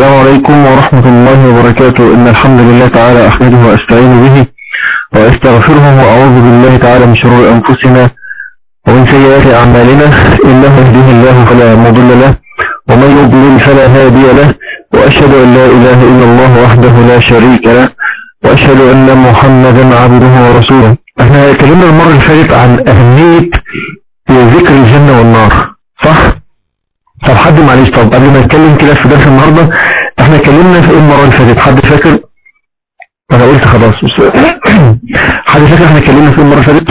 السلام عليكم ورحمة الله وبركاته إن الحمد لله تعالى أحمده وأستعين به وأستغفره وأعوذ بالله تعالى من شرور أنفسنا ومن سيئات أعمالنا إنه يهده الله فلا مضل له ومن يضلل فلا هادي له وأشهد أن لا إله إلا الله وحده لا شريك له وأشهد أن محمدا عبده ورسوله احنا اتكلمنا المرة اللي فاتت عن أهمية ذكر الجنة والنار صح؟ طب حد معلش طب قبل ما نتكلم كده في درس النهاردة احنا اتكلمنا في ايه المرة اللي فاتت حد فاكر؟ انا قلت خلاص بس حد فاكر احنا اتكلمنا في ايه المرة اللي فاتت؟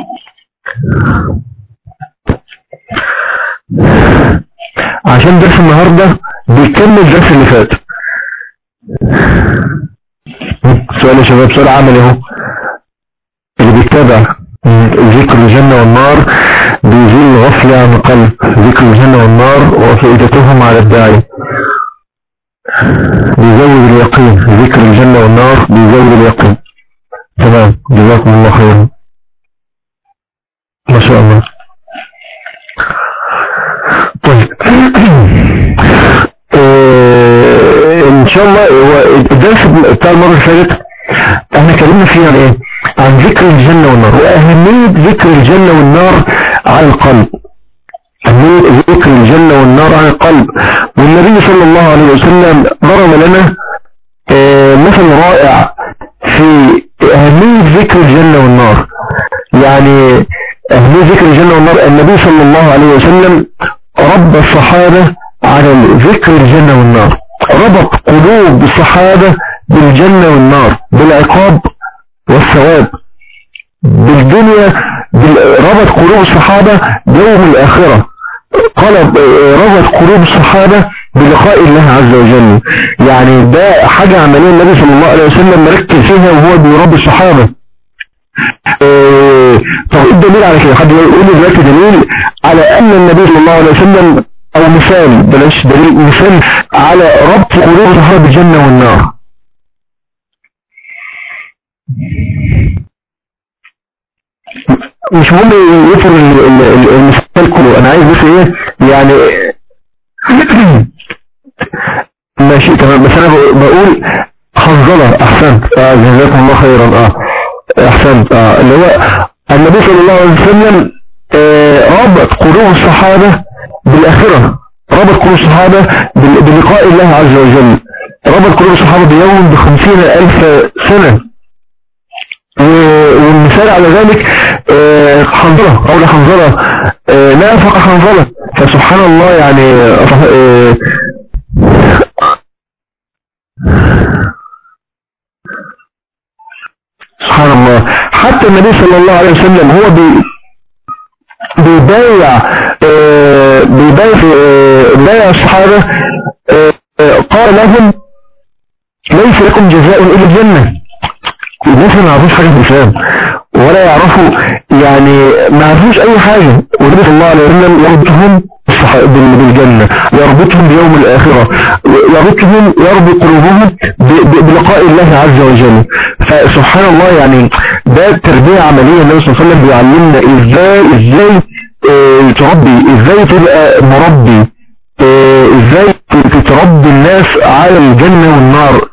عشان درس النهاردة بيكمل الدرس اللي فات سؤال يا شباب سؤال عملي اهو اللي بيتابع ذكر الجنة والنار بيزيل الغفلة عن القلب ذكر الجنة والنار وفائدتهم على الداعي بيزود اليقين ذكر الجنة والنار بيزود اليقين تمام جزاكم الله خيرا ما شاء الله طيب آه، ان شاء الله هو الدرس بتاع المرة اللي فاتت احنا اتكلمنا فيه عن ايه عن ذكر الجنة والنار واهمية ذكر الجنة والنار على القلب أهمية ذكر الجنة والنار على القلب والنبي صلى الله عليه وسلم ضرب لنا آه، مثل رائع في أهمية ذكر الجنة والنار يعني أهمية ذكر الجنة والنار النبي صلى الله عليه وسلم رب الصحابة على ذكر الجنة والنار ربط قلوب الصحابة بالجنة والنار بالعقاب والثواب بالدنيا بال- ربط قلوب الصحابة بيوم الآخرة قلب ربط قلوب الصحابة بلقاء الله عز وجل يعني ده حاجة عملية النبي صلى الله عليه وسلم مركز فيها وهو بيربي الصحابة آه، طب ايه الدليل على كده حد يقول لي دلوقتي دليل على ان النبي صلى الله عليه وسلم او مثال بلاش دليل مثال على ربط قلوب الصحابة بالجنة والنار مش مهم يفر ال- ال- ال- المثال كله انا عايز بس ايه يعني ماشي تمام بس انا بق- بقول حنظلة احسنت اه جزاكم الله خيرا اه احسنت اه اللي هو النبي صلى الله عليه وسلم آه ربط قلوب الصحابة بالاخرة ربط قلوب الصحابة بال- بلقاء الله عز وجل ربط قلوب الصحابة بيوم بخمسين الف سنة و- والمثال على ذلك آه، حنظلة قول حنظلة آه، لا فقط حنظلة فسبحان الله يعني آه، سبحان الله حتى النبي صلى الله عليه وسلم هو بي بيبايع آه، بيبايع آه، بيبايع الصحابة آه، آه، قال لهم ليس لكم جزاء إلا الجنة الناس ما يعرفوش حاجة في الإسلام ولا يعرفوا يعني ما يعرفوش أي حاجة والنبي صلى الله عليه وسلم يربطهم بالصح- بال- بالجنة يربطهم بيوم الآخرة يربطهم يربط قلوبهم ب- ب- بلقاء الله عز وجل فسبحان الله يعني ده تربية عملية النبي صلى الله عليه وسلم بيعلمنا ازاي ازاي اه تربي ازاي تبقى مربي اه ازاي ت- تربي الناس على الجنة والنار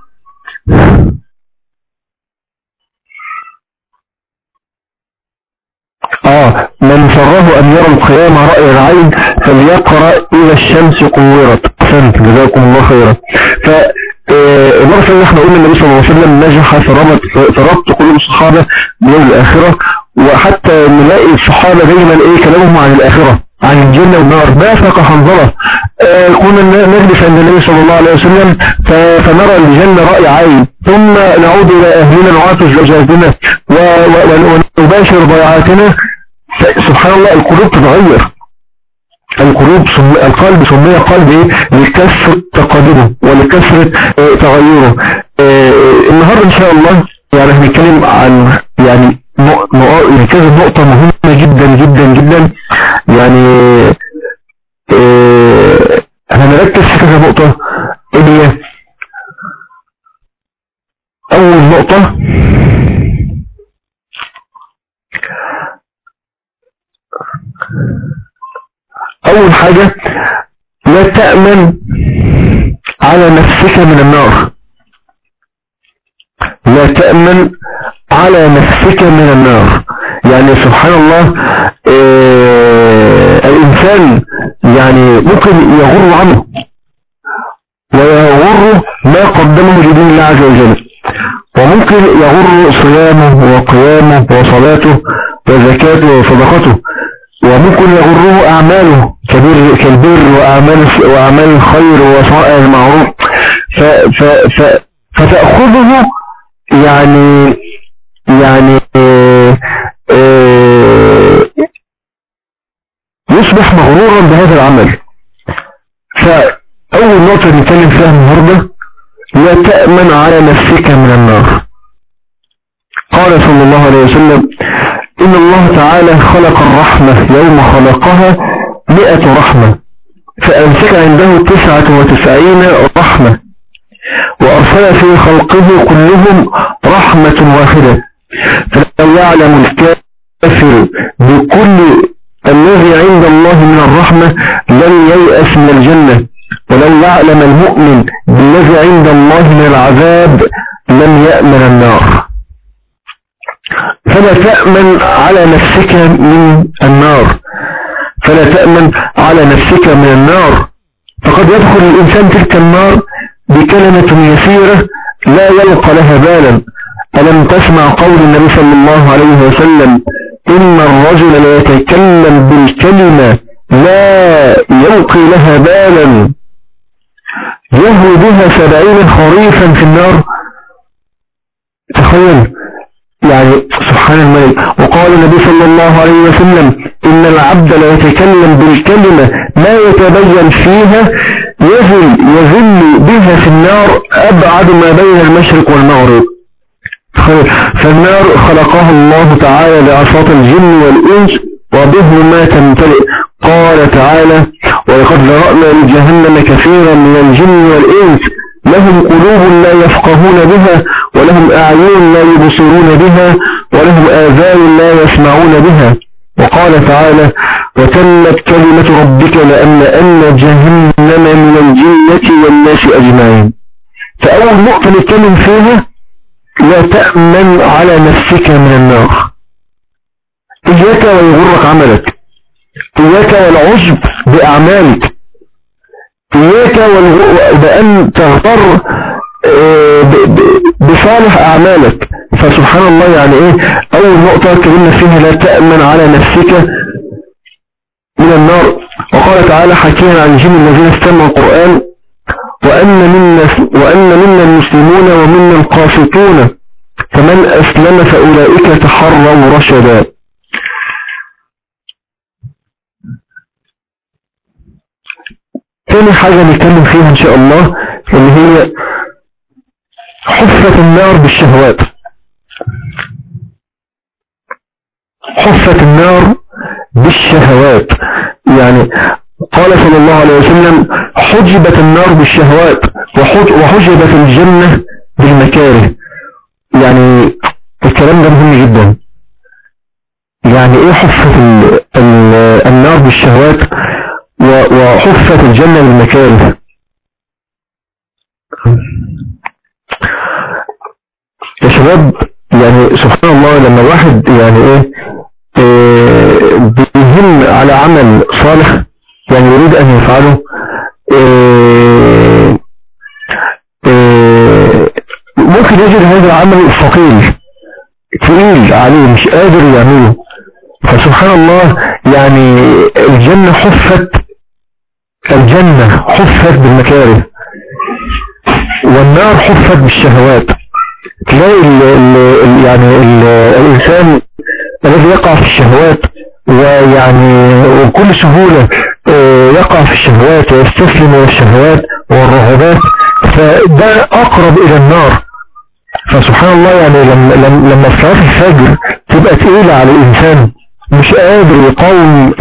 اه من سره ان يرى القيامة رأي العين فليقرأ اذا الشمس كورت احسنت جزاكم الله خيرا ف آه، المرة اللي احنا قلنا النبي صلى الله عليه وسلم نجح في ربط في ربط قلوب الصحابة بيوم الآخرة وحتى نلاقي الصحابة دايما ايه كلامهم عن الآخرة عن الجنة والنار ما فاق حنظلة آه، كنا ن- نجلس عند النبي صلى الله عليه وسلم ف- فنرى الجنة رأي عين ثم نعود إلى أهلنا نعاطف زوجاتنا و- و- ونباشر ضيعاتنا ف- سبحان الله القلوب تتغير القلوب سم... القلب سمي قلب ايه لكثرة تقدمه ولكثرة آه، تغيره آه، النهاردة ان شاء الله يعني هنتكلم عن يعني نق- نق- يعني كذا نقطة مهمة جدا جدا جدا يعني آه، هنركز في كذا نقطة ايه هي اول نقطة اول حاجة لا تأمن على على نفسك من النار لا تأمن على نفسك من النار يعني سبحان الله آه الإنسان يعني ممكن يغر عنه ويغر ما قدمه لدين الله عز وجل وممكن يغر صيامه وقيامه وصلاته وزكاته وصدقته وممكن يغره أعماله كبير كالبر وأعمال, وأعمال الخير وصائر المعروف ف ف ف فتأخذه يعني يعني آه، يصبح مغرورا بهذا العمل فأول نقطة نتكلم فيها النهاردة لا تأمن على نفسك من النار قال صلى الله عليه وسلم إن الله تعالى خلق الرحمة يوم خلقها مئة رحمة فأمسك عنده تسعة وتسعين رحمة وأرسل في خلقه كلهم رحمة واحدة فلو يعلم الكافر بكل الذي عند الله من الرحمة لن ييأس من الجنة ولو يعلم المؤمن بالذي عند الله من العذاب لم يأمن النار فلا تأمن على نفسك من النار فلا تأمن على نفسك من النار فقد يدخل الإنسان تلك النار بكلمة يسيرة لا يلقى لها بالا ألم تسمع قول النبي صلى الله عليه وسلم إن الرجل لا يتكلم بالكلمة لا يلقي لها بالا يهوي بها سبعين خريفا في النار تخيل يعني سبحان الملك وقال النبي صلى الله عليه وسلم إن العبد لا يتكلم بالكلمة ما يتبين فيها يزل يزل بها في النار أبعد ما بين المشرق والمغرب فالنار خلقها الله تعالى لعصاة الجن والإنس وبه ما تمتلئ قال تعالى ولقد ذرأنا لجهنم كثيرا من الجن والإنس لهم قلوب لا يفقهون بها ولهم أعين لا يبصرون بها ولهم آذان لا يسمعون بها وقال تعالى وتمت كلمة ربك لأن جهنم من الجنة والناس أجمعين فأول نقطة نتكلم فيها لا تأمن على نفسك من النار إياك ويغرك عملك إياك والعجب بأعمالك إياك بأن تغتر آه، بصالح أعمالك فسبحان الله يعني إيه أول نقطة اتكلمنا فيها لا تأمن على نفسك من النار وقال تعالى حكينا عن الجن الذين استمعوا القرآن وأن منا, وأن منا المسلمون ومنا القاسطون فمن أسلم فأولئك تحروا رشدا ثاني حاجة نتكلم فيها ان شاء الله اللي هي حفة النار بالشهوات حفة النار بالشهوات يعني قال صلى الله عليه وسلم حجبت النار بالشهوات وحجبت الجنة بالمكاره يعني الكلام ده مهم جدا يعني ايه حفة النار بالشهوات وحفت الجنة بالمكاره يا شباب يعني سبحان الله لما الواحد يعني ايه, إيه بيهم على عمل صالح يعني يريد ان يفعله إيه إيه ممكن يجد هذا العمل ثقيل تقيل عليه مش قادر يعمله فسبحان الله يعني الجنة حفت الجنة حفت بالمكاره والنار حفت بالشهوات تلاقي ال ال يعني ال الإنسان الذي يقع في الشهوات ويعني وكل سهولة آه، يقع في الشهوات ويستسلم للشهوات والرغبات فده أقرب إلى النار فسبحان الله يعني لما, لما صلاة الفجر تبقى تقيلة على الإنسان مش قادر يقاوم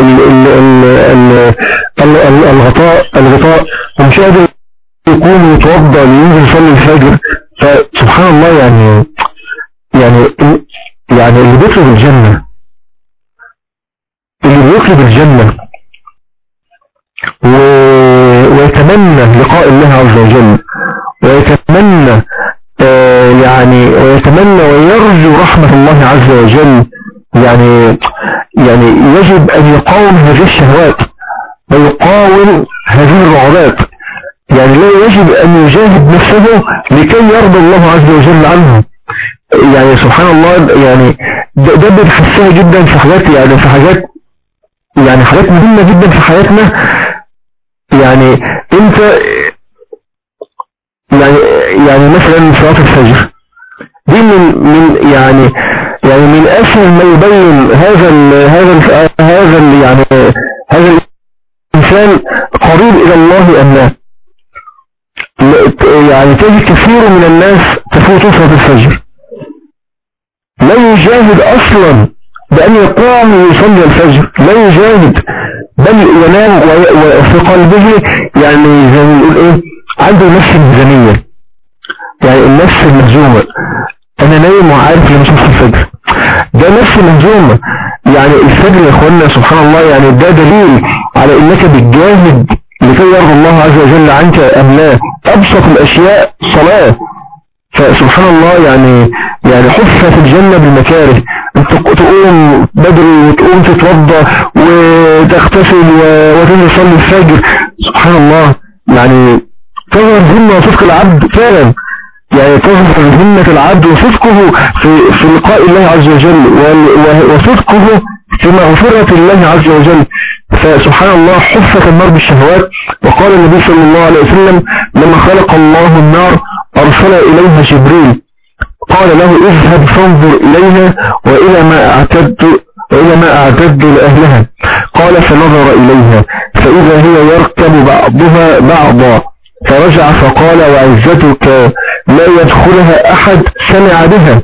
الغطاء الغطاء ومش قادر يكون يتوضى لينزل يصلي الفجر فسبحان الله يعني يعني يعني اللي بيطلب الجنة اللي بيطلب الجنة و ويتمنى لقاء الله عز وجل ويتمنى آه، يعني ويتمنى ويرجو رحمة الله عز وجل يعني يعني يجب أن يقاوم هذه الشهوات ويقاوم هذه الرغبات يعني لا يجب أن يجاهد نفسه لكي يرضى الله عز وجل عنه يعني سبحان الله يعني ده, ده بنحسها جدا في حاجات يعني في حاجات يعني حاجات مهمة جدا في حياتنا يعني انت يعني يعني مثلا صلاة الفجر دي من من يعني يعني من اسهل ما يبين هذا ال هذا ال هذا ال يعني هذا الانسان قريب الى الله ام لا يعني تجد كثير من الناس تفوت صلاة الفجر لا يجاهد اصلا بان يقوم ويصلي الفجر لا يجاهد بل ينام وفي قلبه يعني زي ما نقول ايه عنده نفس الميزانية يعني النفس المهزومة انا نايم وعارف لما اشوف الفجر ده نفس مهزومة يعني الفجر يا اخوانا سبحان الله يعني ده دليل على انك بتجاهد لكي يرضى الله عز وجل عنك ام لا ابسط الاشياء صلاة فسبحان الله يعني يعني حفة في الجنة بالمكاره انت تقوم بدري وتقوم تتوضى وتغتسل وتنزل تصلي الفجر سبحان الله يعني تظهر همة وصدق العبد فعلا يعني تظهر همة العبد وصدقه في, في لقاء الله عز وجل وصدقه في مغفرة الله عز وجل فسبحان الله حفت النار بالشهوات وقال النبي صلى الله عليه وسلم لما خلق الله النار أرسل إليها جبريل قال له اذهب فانظر إليها وإلى ما أعتدت وإلى ما أعتدت لأهلها قال فنظر إليها فإذا هي يركب بعضها بعضا فرجع فقال وعزتك لا يدخلها أحد سمع بها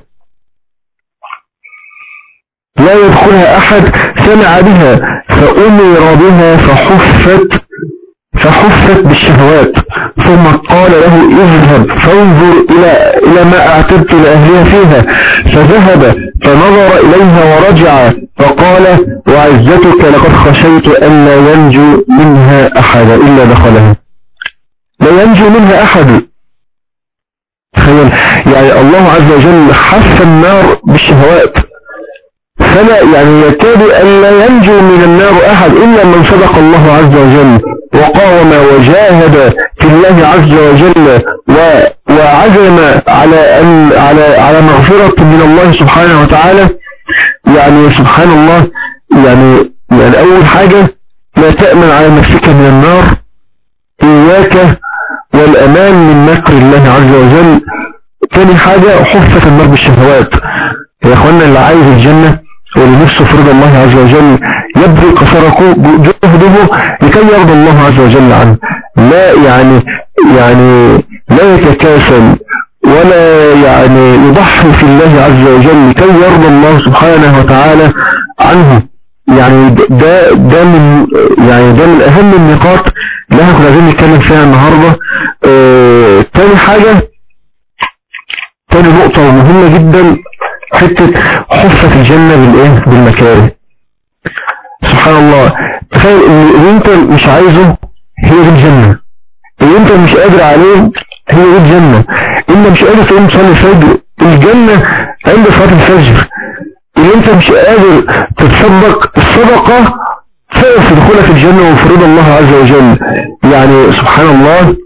لا يدخلها أحد سمع بها فأمر بها فحفت فحفت بالشهوات ثم قال له اذهب فانظر إلى, إلى ما أعتدت لأهلها فيها فذهب فنظر إليها ورجع فقال وعزتك لقد خشيت أن لا ينجو منها أحد إلا دخلها لا ينجو منها أحد تخيل يعني الله عز وجل حف النار بالشهوات فلا يعني يكاد أن لا ينجو من النار أحد إلا من صدق الله عز وجل وقاوم وجاهد في الله عز وجل وعزم على أن على على مغفرة من الله سبحانه وتعالى يعني سبحان الله يعني يعني أول حاجة لا تأمن على نفسك من النار إياك والأمان من مكر الله عز وجل تاني حاجة حفة النار بالشهوات يا اخوانا اللي عايز الجنة واللي نفسه فرض الله عز وجل يبذل قصر جهده لكي يرضى الله عز وجل عنه لا يعني يعني لا يتكاسل ولا يعني يضحي في الله عز وجل لكي يرضى الله سبحانه وتعالى عنه يعني ده ده من يعني ده من اهم النقاط اللي احنا كنا عايزين نتكلم فيها النهارده اه تاني حاجه تاني نقطه مهمه جدا حته حفه الجنه بالايه بالمكاره سبحان الله تخيل ان اللي انت مش عايزه هي دي الجنه اللي انت مش قادر عليه هي دي الجنه انت مش قادر تقوم تصلي الفجر الجنه عند صلاه الفجر اللي انت مش قادر تتصدق الصدقة سبب في دخولك الجنة وفرض الله عز وجل يعني سبحان الله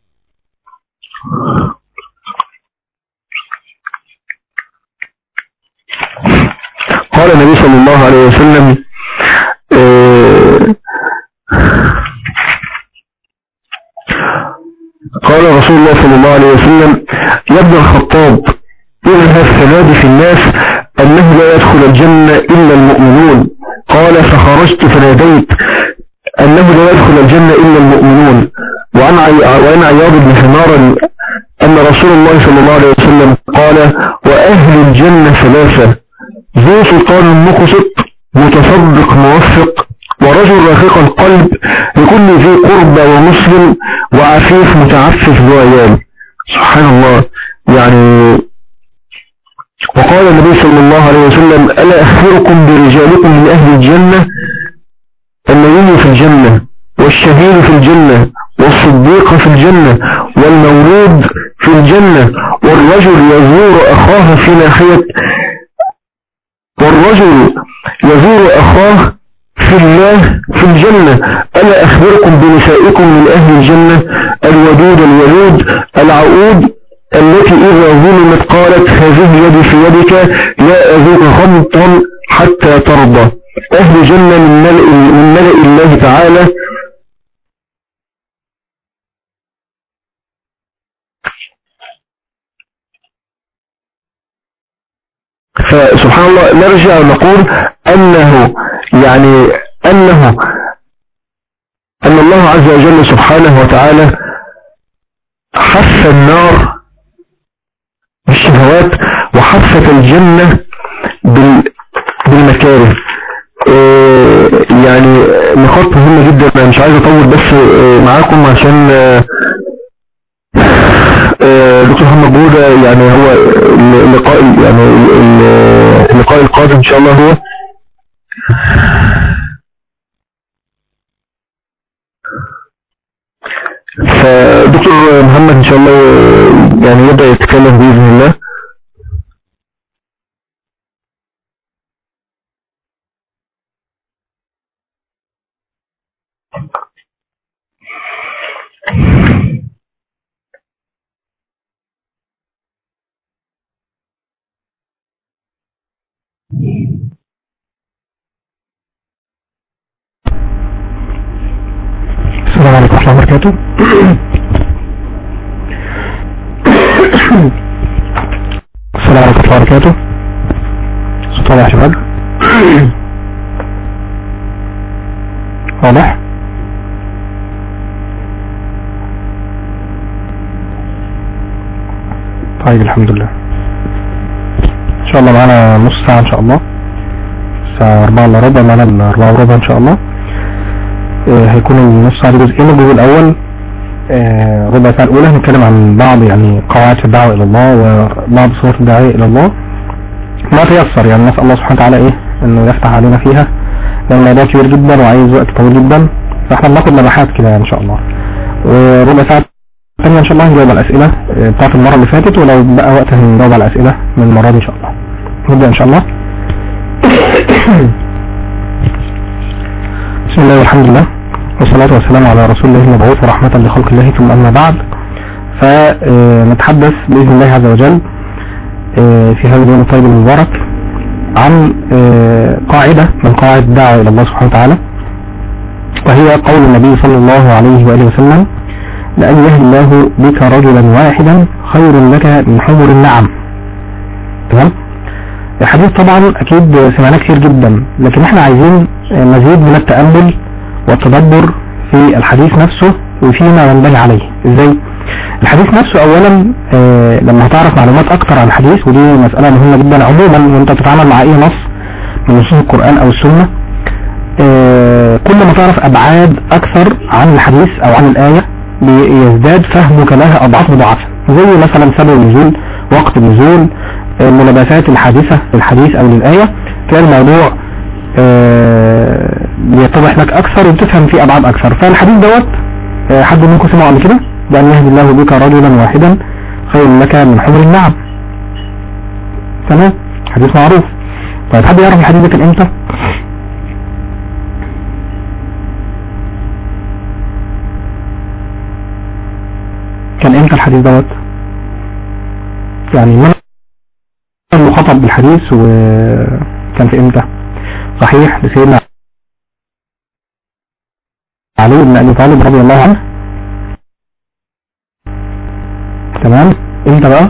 قال النبي صلى الله عليه وسلم آه، قال رسول الله صلى الله عليه وسلم يا ابن الخطاب إذا السناد في الناس أنه لا يدخل الجنة إلا المؤمنون قال فخرجت فناديت أنه لا يدخل الجنة إلا المؤمنون وعن, وعن عياض بن حمار أن رسول الله صلى الله عليه وسلم قال وأهل الجنة ثلاثة ذو سلطان مقسط متصدق موفق ورجل رقيق القلب لكل ذي قربى ومسلم وعفيف متعفف ذو عيال سبحان الله يعني وقال النبي صلى الله عليه وسلم ألا أخبركم برجالكم من أهل الجنة النبي في الجنة والشهيد في الجنة والصديق في الجنة والمولود في الجنة والرجل يزور أخاه في ناحية والرجل يزور أخاه في الله في الجنة ألا أخبركم بنسائكم من أهل الجنة الودود الولود العقود التي إذا ظلمت قالت هذه يدي في يدك لا أذوق غمطا حتى ترضى أهل جنة من ملئ, من ملئ الله تعالى فسبحان الله نرجع ونقول أنه يعني أنه أن الله عز وجل سبحانه وتعالى حث النار بالشهوات وحثت الجنة بالمكاره إيه، يعني نقاط مهمة جدا انا مش عايز اطول بس إيه، معاكم عشان إيه، دكتور محمد جودة يعني هو اللقاء يعني اللقاء القادم ان شاء الله هو فدكتور محمد ان شاء الله يعني يبدأ يتكلم بإذن الله السلام عليكم ورحمة الله وبركاته السلام عليكم ورحمة الله وبركاته صوت واضح يا شباب واضح طيب الحمد لله ان شاء الله معانا نص ساعة ان شاء الله الساعة 4 الا ربع معانا 4 وربع ان شاء الله آه، هيكون النص ساعة جزئين الجزء الاول آه، ربع ساعة الاولى هنتكلم عن بعض يعني قواعد في الدعوة الى الله وبعض صور الداعية الى الله ما تيسر يعني نسأل الله سبحانه وتعالى ايه انه يفتح علينا فيها لان الموضوع كبير جدا وعايز وقت طويل جدا فاحنا بناخد لمحات كده ان شاء الله وربع ساعة تانية ان شاء الله هنجاوب على الاسئلة آه، بتاعت المرة اللي فاتت ولو بقى وقت هنجاوب على الاسئلة من المرة دي ان شاء الله نبدأ ان شاء الله بسم الله والحمد لله والصلاة والسلام على رسول الله المبعوث ورحمة لخلق الله ثم أما بعد فنتحدث بإذن الله عز وجل آه، في هذا اليوم الطيب المبارك عن آه، قاعدة من قواعد الدعوة إلى الله سبحانه وتعالى وهي قول النبي صلى الله عليه وآله وسلم لأن يهدي الله بك رجلا واحدا خير لك من حمر النعم تمام الحديث طبعا أكيد سمعناه كتير جدا لكن احنا عايزين مزيد من التأمل والتدبر في الحديث نفسه وفيما ينبغي عليه ازاي الحديث نفسه اولا آه لما هتعرف معلومات اكتر عن الحديث ودي مسألة مهمة جدا عموما وانت بتتعامل مع اي نص من نصوص القرآن او السنة آه كل ما تعرف ابعاد اكثر عن الحديث او عن الآية بيزداد فهمك لها اضعاف مضاعفة زي مثلا سبب النزول وقت النزول الملابسات الحادثة للحديث او للآية تلاقي الموضوع آه بيتضح لك اكثر وبتفهم فيه ابعاد اكثر فالحديث دوت آه حد منكم سمعه قبل كده بأن يهدي الله بك رجلا واحدا خير لك من حمر النعم تمام حديث معروف طيب حد يعرف الحديث ده كان امتى كان امتى الحديث دوت يعني من المخاطب بالحديث وكان في امتى صحيح لسيدنا علي بن ابي طالب رضي الله عنه تمام امتى بقى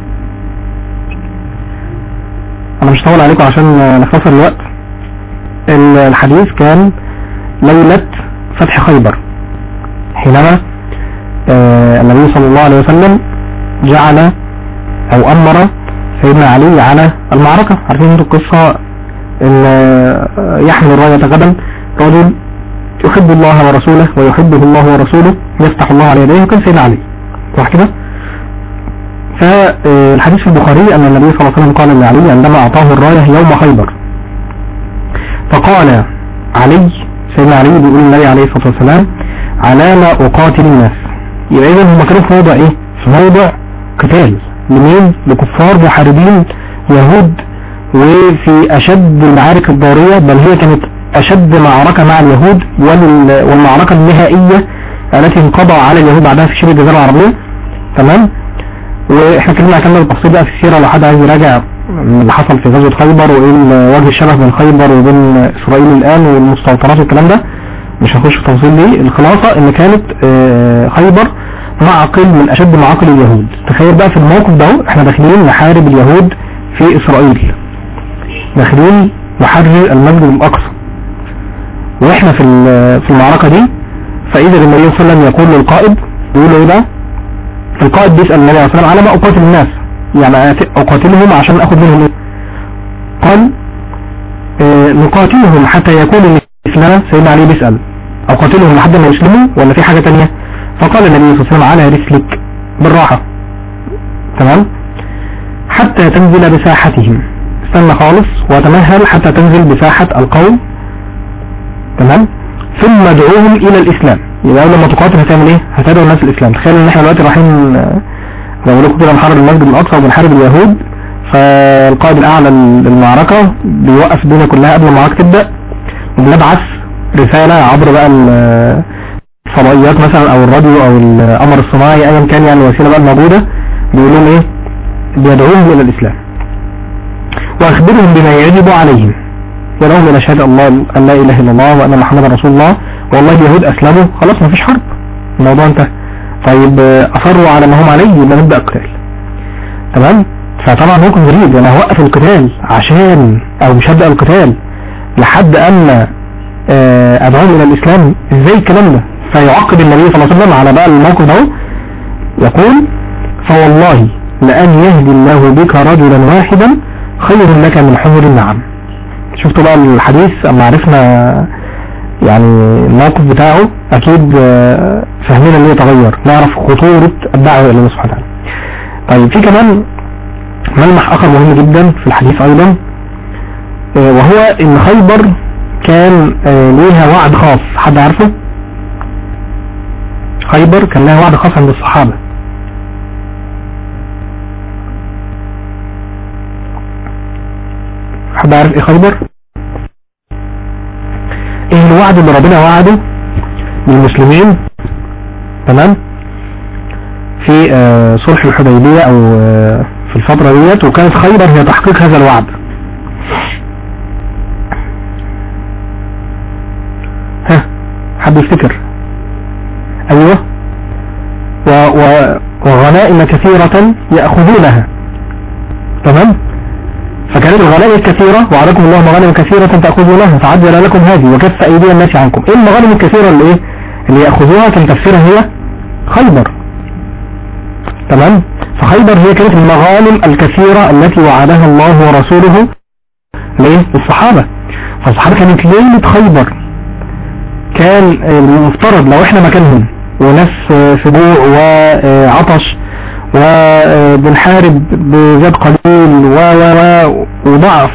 انا مش هطول عليكم عشان نختصر الوقت الحديث كان ليلة فتح خيبر حينما آه النبي صلى الله عليه وسلم جعل او امر سيدنا علي على المعركة عارفين انتوا القصة ان يحمل الراية غدا رجل يحب الله ورسوله ويحبه الله ورسوله يفتح الله على يديه وكان سيدنا علي صح كده فالحديث في البخاري أن النبي صلى الله عليه وسلم قال لعلي عندما أعطاه الراية يوم خيبر فقال علي سيدنا علي بيقول النبي عليه الصلاة والسلام على ما أقاتل الناس يبقى اذا هم كانوا في موضع ايه في موضع قتال لمين لكفار محاربين يهود وفي اشد المعارك الضارية بل هي كانت اشد معركة مع اليهود وال- والمعركة النهائية التي انقضى على اليهود بعدها في شبه الجزيرة العربية تمام واحنا اتكلمنا عن التفصيل بقى في السيرة لو حد عايز يراجع اللي حصل في غزوة خيبر وايه ال- وجه الشبه بين خيبر وبين اسرائيل الان والمستوطنات والكلام ده مش هنخش في التفاصيل دي الخلاصة ان كانت آه، خيبر معقل من اشد معاقل اليهود تخيل بقى في الموقف ده اهو، احنا داخلين نحارب اليهود في اسرائيل داخلين نحرر المسجد الاقصى واحنا في ال- في المعركة دي فاذا النبي صلى الله عليه وسلم يقول للقائد يقول له ايه بقى القائد بيسأل النبي صلى الله عليه وسلم على ما اقاتل الناس يعني أت- اقاتلهم عشان اخذ منهم ايه قال آه، نقاتلهم حتى يكون الاسلام سيدنا علي بيسأل اقاتلهم لحد ما يسلموا ولا في حاجة تانية فقال النبي صلى الله عليه وسلم على رسلك بالراحة تمام حتى تنزل بساحتهم استنى خالص وتمهل حتى تنزل بساحة القوم تمام ثم ادعوهم الى الاسلام يبقى أول لما تقاتل هتعمل ايه هتدعو الناس الاسلام تخيل ان احنا دلوقتي رايحين آه، زي ما بقول لكم كده نحرر المسجد الاقصى وبنحارب اليهود فالقائد الاعلى للمعركة بيوقف الدنيا كلها قبل المعركة تبدأ وبنبعث رسالة عبر بقى ال- الفضائيات مثلا او الراديو او القمر الصناعي ايا كان يعني الوسيلة بقى الموجودة بيقول لهم ايه بيدعوهم الى الاسلام واخبرهم بما يجب عليهم يدعوهم الى شهادة الله ان لا اله الا الله وان محمدا رسول الله والله اليهود اسلموا خلاص مفيش حرب الموضوع انتهى طيب آه، اصروا على ما هم عليه يبقى نبدأ القتال تمام فطبعا موقف غريب يعني هوقف القتال عشان او مش هبدأ القتال لحد ان آه، ادعوهم الى الاسلام ازاي الكلام ده فيعقب النبي صلى الله عليه وسلم على بقى الموقف ده يقول فوالله لأن يهدي الله بك رجلا واحدا خير لك من حمر النعم شفتوا بقى الحديث اما عرفنا يعني الموقف بتاعه اكيد آه، فهمنا انه يتغير نعرف خطورة الدعوة الى الله سبحانه وتعالى طيب في كمان ملمح اخر مهم جدا في الحديث ايضا آه، وهو ان خيبر كان آه، ليها وعد خاص حد عارفه خيبر كان لها وعد خاص عند الصحابة حد عارف ايه خيبر ايه الوعد اللي ربنا وعده للمسلمين تمام في آه، صلح الحديبية او آه، في الفترة ديت وكانت خيبر هي تحقيق هذا الوعد ها حد يفتكر ايوه و و وغنائم كثيرة يأخذونها تمام فكانت الغنائم الكثيرة وعليكم الله مغانم كثيرة تأخذونها فعجل لكم هذه وكف أيدي الناس عنكم ايه المغانم الكثيرة اللي ايه اللي يأخذوها كان تفسيرها هي خيبر تمام فخيبر هي كانت المغانم الكثيرة التي وعدها الله ورسوله ليه للصحابة فالصحابة كانت ليلة خيبر كان المفترض لو احنا مكانهم وناس في جوع وعطش وبنحارب بزاد قليل و و و وضعف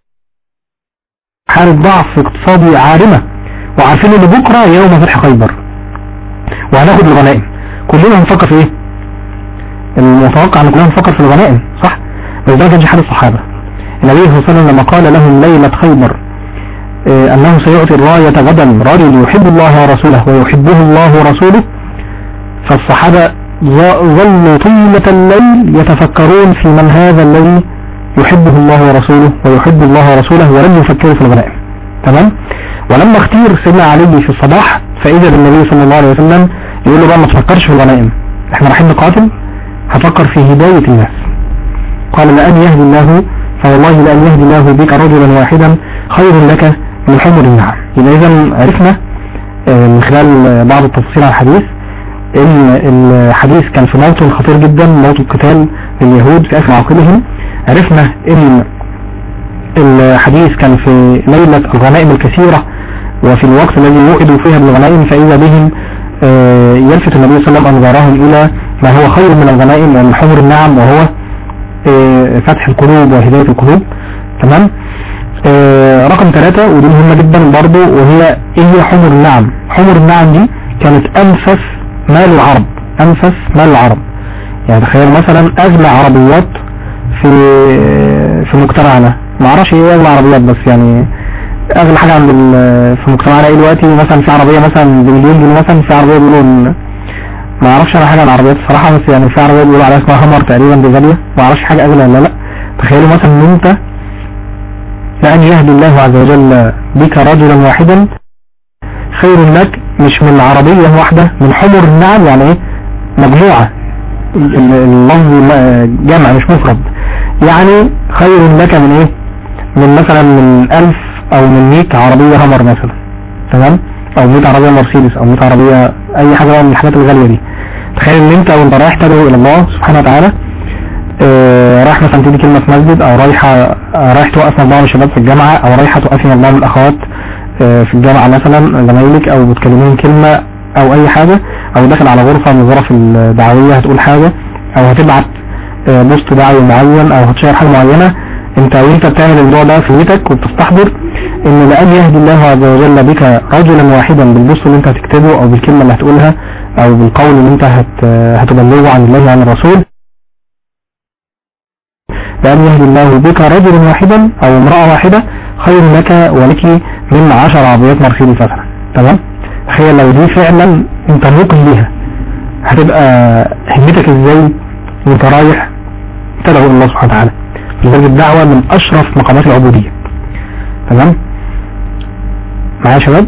حالة ضعف اقتصادي عارمة وعارفين ان بكرة يوم فتح خيبر وهناخد الغنائم كلنا هنفكر في ايه المتوقع ان كلنا هنفكر في الغنائم صح بس ده كانش حال الصحابة النبي صلى الله عليه وسلم لما قال لهم ليلة خيبر آه، انه سيعطي الراية غدا رجل يحب الله ورسوله ويحبه الله ورسوله فالصحابة ظ- ظلوا طيلة الليل يتفكرون في من هذا الذي يحبه الله ورسوله ويحب الله ورسوله ولم يفكروا في الغنائم تمام ولما اختير سيدنا علي في الصباح فإذا بالنبي صلى الله عليه وسلم يقول له بقى ما تفكرش في الغنائم احنا رايحين نقاتل هفكر في هداية الناس قال لأن يهدي الله فوالله لأن يهدي الله بك رجلا واحدا خير لك من حمر النعم يبقى إذا عرفنا آه، من خلال آه، بعض التفاصيل على الحديث ان الحديث كان في موطن خطير جدا موطن قتال لليهود في اخر عقلهم عرفنا ان الحديث كان في ليلة الغنائم الكثيرة وفي الوقت الذي وعدوا فيها بالغنائم فإذا بهم آه، يلفت النبي صلى الله عليه وسلم أنظارهم إلى ما هو خير من الغنائم ومن حمر النعم وهو آه، فتح القلوب وهداية القلوب تمام آه، رقم ثلاثة ودي مهمة جدا برضو وهي ايه هي حمر النعم حمر النعم دي كانت انفس مال العرب انفس مال العرب يعني تخيل مثلا اغلى عربيات في في مجتمعنا ما اعرفش ايه اغلى عربيات بس يعني اغلى حاجه عند ال- في مجتمعنا ايه دلوقتي مثلا في عربيه مثلا بمليون جنيه مثلا في عربيه بيقولوا إن- ما اعرفش انا حاجه عن العربيات الصراحه بس يعني في عربيه بيقولوا عليها اسمها همر تقريبا دي غاليه ما اعرفش حاجه اغلى ولا لا تخيلوا مثلا ان انت لأن يهدي الله عز وجل بك رجلا واحدا خير لك مش من عربية واحدة من حمر النعم يعني ايه مجموعة ال- ال- اللفظ م- جمع مش مفرد يعني خير لك من ايه من مثلا من ألف او من 100 عربية همر مثلا تمام او 100 عربية مرسيدس او 100 عربية اي حاجة بقى من الحاجات الغالية دي تخيل ان انت وانت رايح تدعو الى الله سبحانه وتعالى آه، رايح مثلا تدي كلمة في مسجد او رايحة آه، رايح توقف مجموعة من الشباب في الجامعة او رايحة توقفي مجموعة من الاخوات آه، في الجامعة مثلا زمايلك او بتكلمين كلمة او اي حاجة او داخل على غرفة من الغرف الدعوية هتقول حاجة او هتبعت آه، بوست دعوي معين او هتشير حاجة معينة انت وانت بتعمل الموضوع ده في بيتك وبتستحضر ان لان يهدي الله عز وجل بك رجلا واحدا بالبوست اللي انت هتكتبه او بالكلمة اللي هتقولها او بالقول اللي انت هت هتبلغه عن الله وعن الرسول لأن يهدي الله بك رجلا واحدا أو امرأة واحدة خير لك ولك من عشر عربيات مرسيدس مثلا تمام تخيل لو دي فعلا انت موقن بيها هتبقى همتك ازاي وانت رايح تدعو الى الله سبحانه وتعالى لذلك الدعوة من أشرف مقامات العبودية تمام معايا يا شباب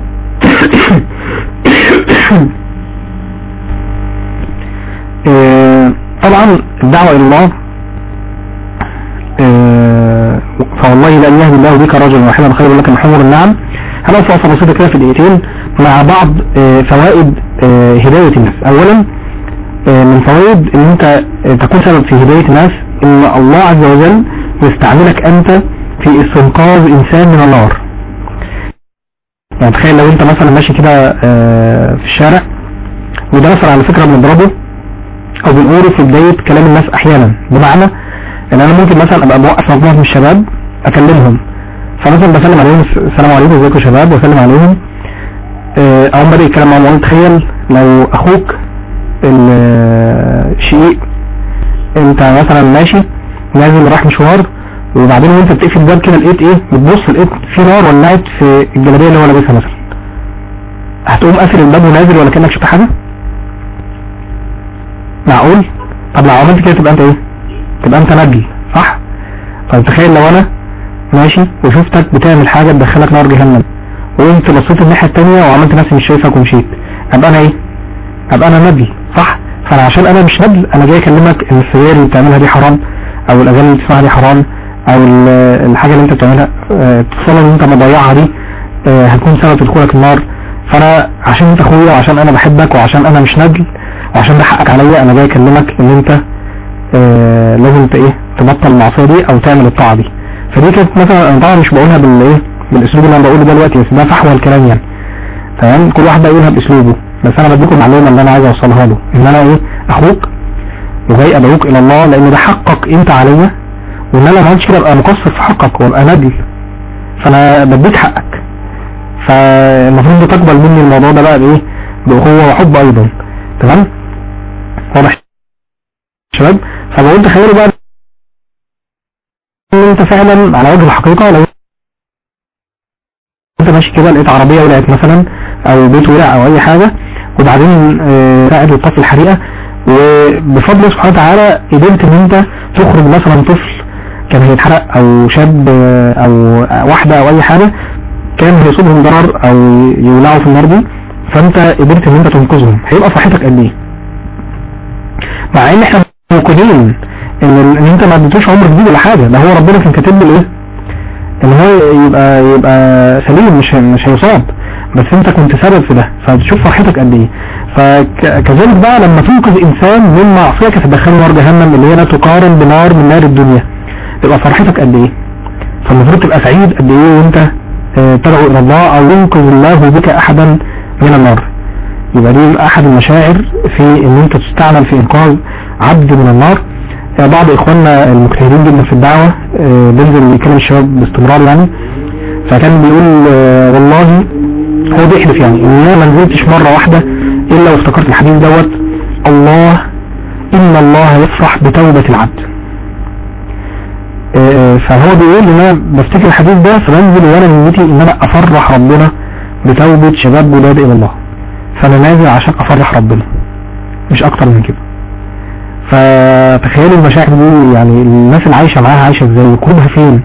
آه، طبعا الدعوة إلى الله آه، فوالله لأن يهدي الله بك رجلا واحدا خير لك من حمر النعم هنقف وقفة بسيطة كده في دقيقتين مع بعض آه، فوائد آه، هداية الناس أولا آه، من فوائد ان انت آه، تكون سبب في هداية الناس ان الله عز وجل يستعملك انت في استنقاذ انسان من النار يعني تخيل لو انت مثلا ماشي كده آه، في الشارع وده مثلا على فكرة بنضربه او بنقوله في بداية كلام الناس احيانا بمعنى ان انا ممكن مثلا ابقى موقف مجموعة من الشباب اكلمهم فمثلا بسلم عليهم السلام عليكم ازيكم يا شباب واسلم عليهم آه، اقوم بدأ الكلام معاهم واقول تخيل لو اخوك الشقيق انت مثلا ماشي نازل رايح مشوار وبعدين وانت بتقفل الباب كده لقيت ايه بتبص لقيت في نار ولعت في الجلابيه اللي هو لابسها مثلا هتقوم قافل الباب ونازل ولا كانك شفت حاجه معقول طب لو عملت كده تبقى انت ايه تبقى انت نجل صح طب تخيل لو انا ماشي وشفتك بتعمل حاجه تدخلك نار جهنم وقمت بصيت الناحيه التانيه وعملت نفسي مش شايفك ومشيت ابقى انا ايه ابقى انا نجل صح فانا عشان انا مش نجل انا جاي اكلمك ان السجاير اللي بتعملها دي حرام او الاغاني اللي بتسمعها دي حرام او ال- الحاجه اللي انت بتعملها آه، الصلاه اللي انت مضيعها دي آه، هتكون سبب دخولك النار فانا عشان انت اخويا وعشان انا بحبك وعشان انا مش نجل وعشان ده حقك عليا انا جاي اكلمك ان انت آه، لازم ت- ايه تبطل المعصيه دي او تعمل الطاعه دي فدي كانت مثلا انا طبعا مش بقولها بالايه بالاسلوب اللي انا بقوله ده دلوقتي بس ده فحوى الكلام يعني تمام كل واحد بقى يقولها باسلوبه بس انا بديكم المعلومه اللي انا عايز اوصلها له ان انا ايه اخوك وجاي ادعوك الى الله لان ده حقك انت عليا وان انا ما عملتش كده ابقى مقصر في حقك وابقى نجل فانا بديك حقك فالمفروض تقبل مني الموضوع ده بقى بايه باخوه وحب ايضا تمام واضح شباب فبقول تخيلوا بقى ان انت فعلا على وجه الحقيقه لو انت ماشي كده لقيت عربيه ولعت مثلا او بيت ولع او اي حاجه وبعدين آه، قاعد وطفي الحريقه وبفضل سبحانه وتعالى قدرت ان انت تخرج مثلا طفل كان هيتحرق او شاب آه، او واحده او اي حاجه كان هيصيبهم ضرر او يولعوا في النار دي فانت قدرت ان انت تنقذهم هيبقى فرحتك قد ايه مع ان احنا موقنين ان ان انت ما اديتوش عمر جديد ولا حاجه ده هو ربنا كان كاتب له ايه ان هو يبقى يبقى سليم مش مش هيصاب بس انت كنت سبب في ده فتشوف فرحتك قد ايه فكذلك بقى لما تنقذ انسان من معصيه كانت تدخله نار جهنم اللي هي لا تقارن بنار من نار الدنيا تبقى فرحتك قد ايه فالمفروض تبقى سعيد قد ايه وانت آه، تدعو الى الله او ينقذ الله بك احدا من النار يبقى دي احد المشاعر في ان انت تستعمل في انقاذ عبد من النار آه، بعض اخواننا المجتهدين جدا في الدعوة آه، بينزل يكلم الشباب باستمرار يعني فكان بيقول آه، والله هو بيحلف يعني ان انا ما نزلتش مرة واحدة الا وافتكرت الحديث دوت الله إن الله يفرح بتوبة العبد آه، فهو بيقول ان انا بفتكر الحديث ده فبنزل وانا نيتي ان انا افرح ربنا بتوبة شباب جداد الى الله فانا نازل عشان افرح ربنا مش اكتر من كده فتخيلوا المشاعر دي يعني الناس اللي عايشة معاها عايشة ازاي وقلوبها فين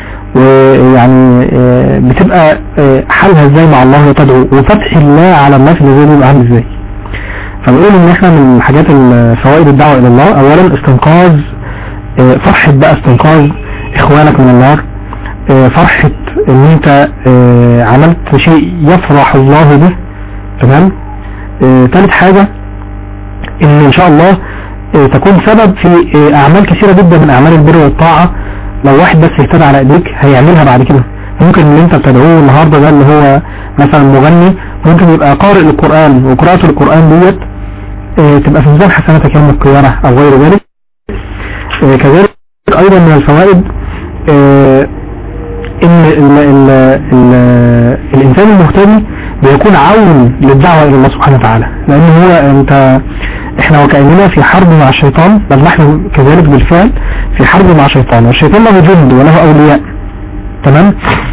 ويعني آه، بتبقى آه، حالها ازاي مع الله وتدعو وفتح الله على الناس اللي زي دي بيبقى عامل ازاي فبقول ان احنا من حاجات ال- فوائد الدعوة الى الله اولا استنقاذ آه، فرحة بقى استنقاذ اخوانك من النار آه، فرحة ان انت آه، عملت شيء يفرح الله به تمام آه، تالت حاجة ان ان شاء الله آه، تكون سبب في آه، اعمال كثيرة جدا من اعمال البر والطاعة لو واحد بس اهتدى على ايديك هيعملها بعد كده ممكن اللي انت بتدعوه النهاردة ده اللي هو مثلا مغني ممكن يبقى قارئ للقرآن وقراءة القرآن ديت آه، تبقى في ميزان حسناتك يوم القيامة او غير ذلك آه، كذلك ايضا من الفوائد آه، ان ال ال ال الانسان المهتدي بيكون عون للدعوة الى الله سبحانه وتعالى لان هو انت احنا وكأننا في حرب مع الشيطان بل نحن كذلك بالفعل في حرب مع الشيطان والشيطان له جند وله اولياء تمام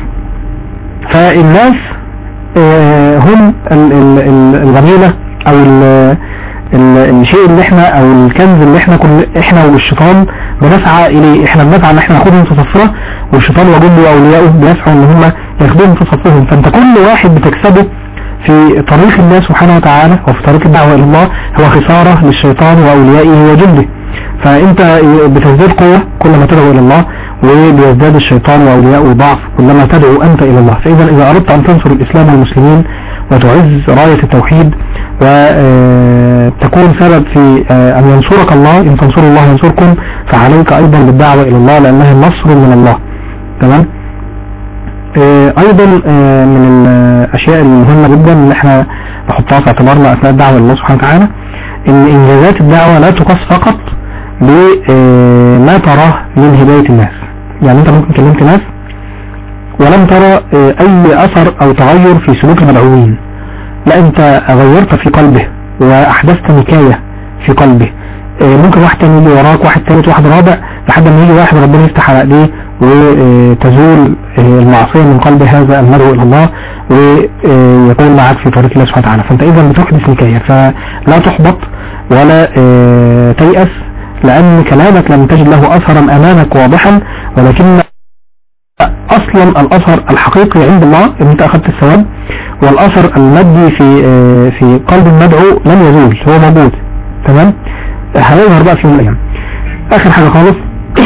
فالناس آه، هم ال- ال- ال- الغنيمة او ال- ال- الشيء اللي احنا او الكنز اللي احنا كل احنا والشيطان بنسعى اليه احنا بنسعى ان احنا ناخدهم في صفنا والشيطان وجنده واوليائه بيسعوا ان هم ياخدوهم في صفهم فانت كل واحد بتكسبه في طريق الله سبحانه وتعالى وفي طريق الدعوة الى الله هو خسارة للشيطان واوليائه وجنده فانت بتزداد قوة كل ما تدعو الى الله وبيزداد الشيطان واولياءه ضعف كلما تدعو انت الى الله فاذا اذا اردت ان تنصر الاسلام والمسلمين وتعز راية التوحيد وتكون سبب في آه، ان ينصرك الله ان تنصروا الله ينصركم فعليك ايضا بالدعوة الى الله لانها نصر من الله تمام آه، ايضا آه، من الاشياء المهمة جدا اللي احنا نحطها في اعتبارنا اثناء الدعوة الى الله سبحانه وتعالى ان انجازات الدعوة لا تقاس فقط بما تراه من هداية الناس يعني انت ممكن كلمت ناس ولم ترى آه، اي اثر او تغير في سلوك المدعوين لا انت غيرت في قلبه واحدثت نكاية في قلبه آه، ممكن واحد تاني يجي وراك واحد تالت واحد رابع لحد ما يجي واحد ربنا يفتح على ايديه وتزول آه، المعصية من قلب هذا المدعو الى الله ويكون معك في طريق الله سبحانه وتعالى فانت اذا بتحدث نكاية فلا تحبط ولا آه، تيأس لان كلامك لم تجد له اثرا امامك واضحا ولكن اصلا الاثر الحقيقي عند الله ان انت اخذت الثواب والاثر المادي في آه، في قلب المدعو لن يزول هو موجود تمام هيظهر بقى في يوم من الايام اخر حاجة خالص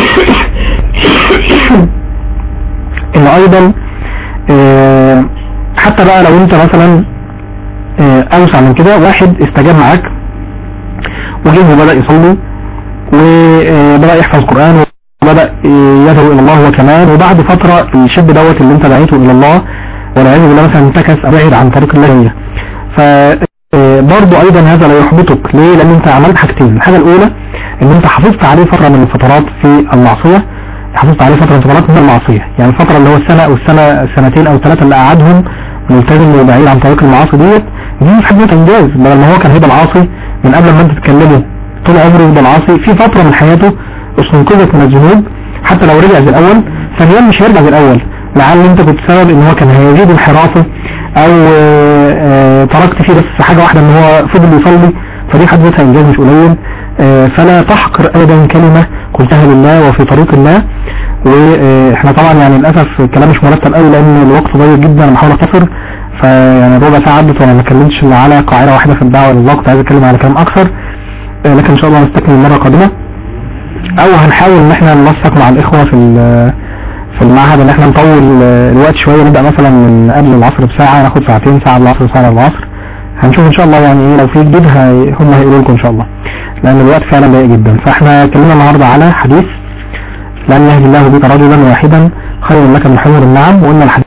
ان ايضا آه، حتى بقى لو انت مثلا آه، اوسع من كده واحد استجاب معاك وجه وبدأ يصلي وبدأ يحفظ قرآن وبدأ يدعو إلى الله هو كمان وبعد فترة الشاب دوت اللي انت دعيته إلى الله والعياذ بالله مثلا انتكس أو بعد عن طريق الله هي فبرضه أيضا هذا لا يحبطك ليه؟ لأن انت عملت حاجتين الحاجة الأولى ان انت حافظت عليه فترة من الفترات في المعصية حافظت عليه فترة من الفترات من المعصية يعني الفترة اللي هو السنة أو السنة السنتين أو ثلاثة اللي قعدهم ملتزم وبعيد عن طريق المعاصي ديت دي في حد ذاتها إنجاز بدل ما هو كان هيبقى العاصي من قبل ما انت تتكلمه طول عمره يفضل عاصي في فترة من حياته استنقذت من الذنوب حتى لو رجع زي الأول ثانيا مش هيرجع زي الأول لعل انت كنت سبب ان هو كان هيزيد انحرافه او آه، آه، تركت فيه بس حاجة واحدة ان هو فضل يصلي فدي حد ذاتها انجاز مش قليل آه، فلا تحقر ابدا كلمة قلتها لله وفي طريق الله واحنا طبعا يعني للاسف الكلام مش مرتب قوي لان الوقت ضيق جدا انا بحاول اختصر فيعني ربع ساعة عدت وانا ما اتكلمتش الا على قاعدة واحدة في الدعوة لله كنت عايز اتكلم على كلام اكثر آه، لكن ان شاء الله نستكمل المرة القادمة او هنحاول ان احنا ننسق مع الاخوة في ال- في المعهد ان احنا نطول آه، الوقت شوية نبدأ مثلا من قبل العصر بساعة ناخد ساعتين ساعة العصر ساعة العصر هنشوف ان شاء الله يعني ايه لو في جديد هي- هم هيقولوا لكم ان شاء الله لان الوقت فعلا ضيق جدا فاحنا اتكلمنا النهاردة على حديث لن يهدي الله بك رجلا واحدا خير لك من حمر النعم وان الحديث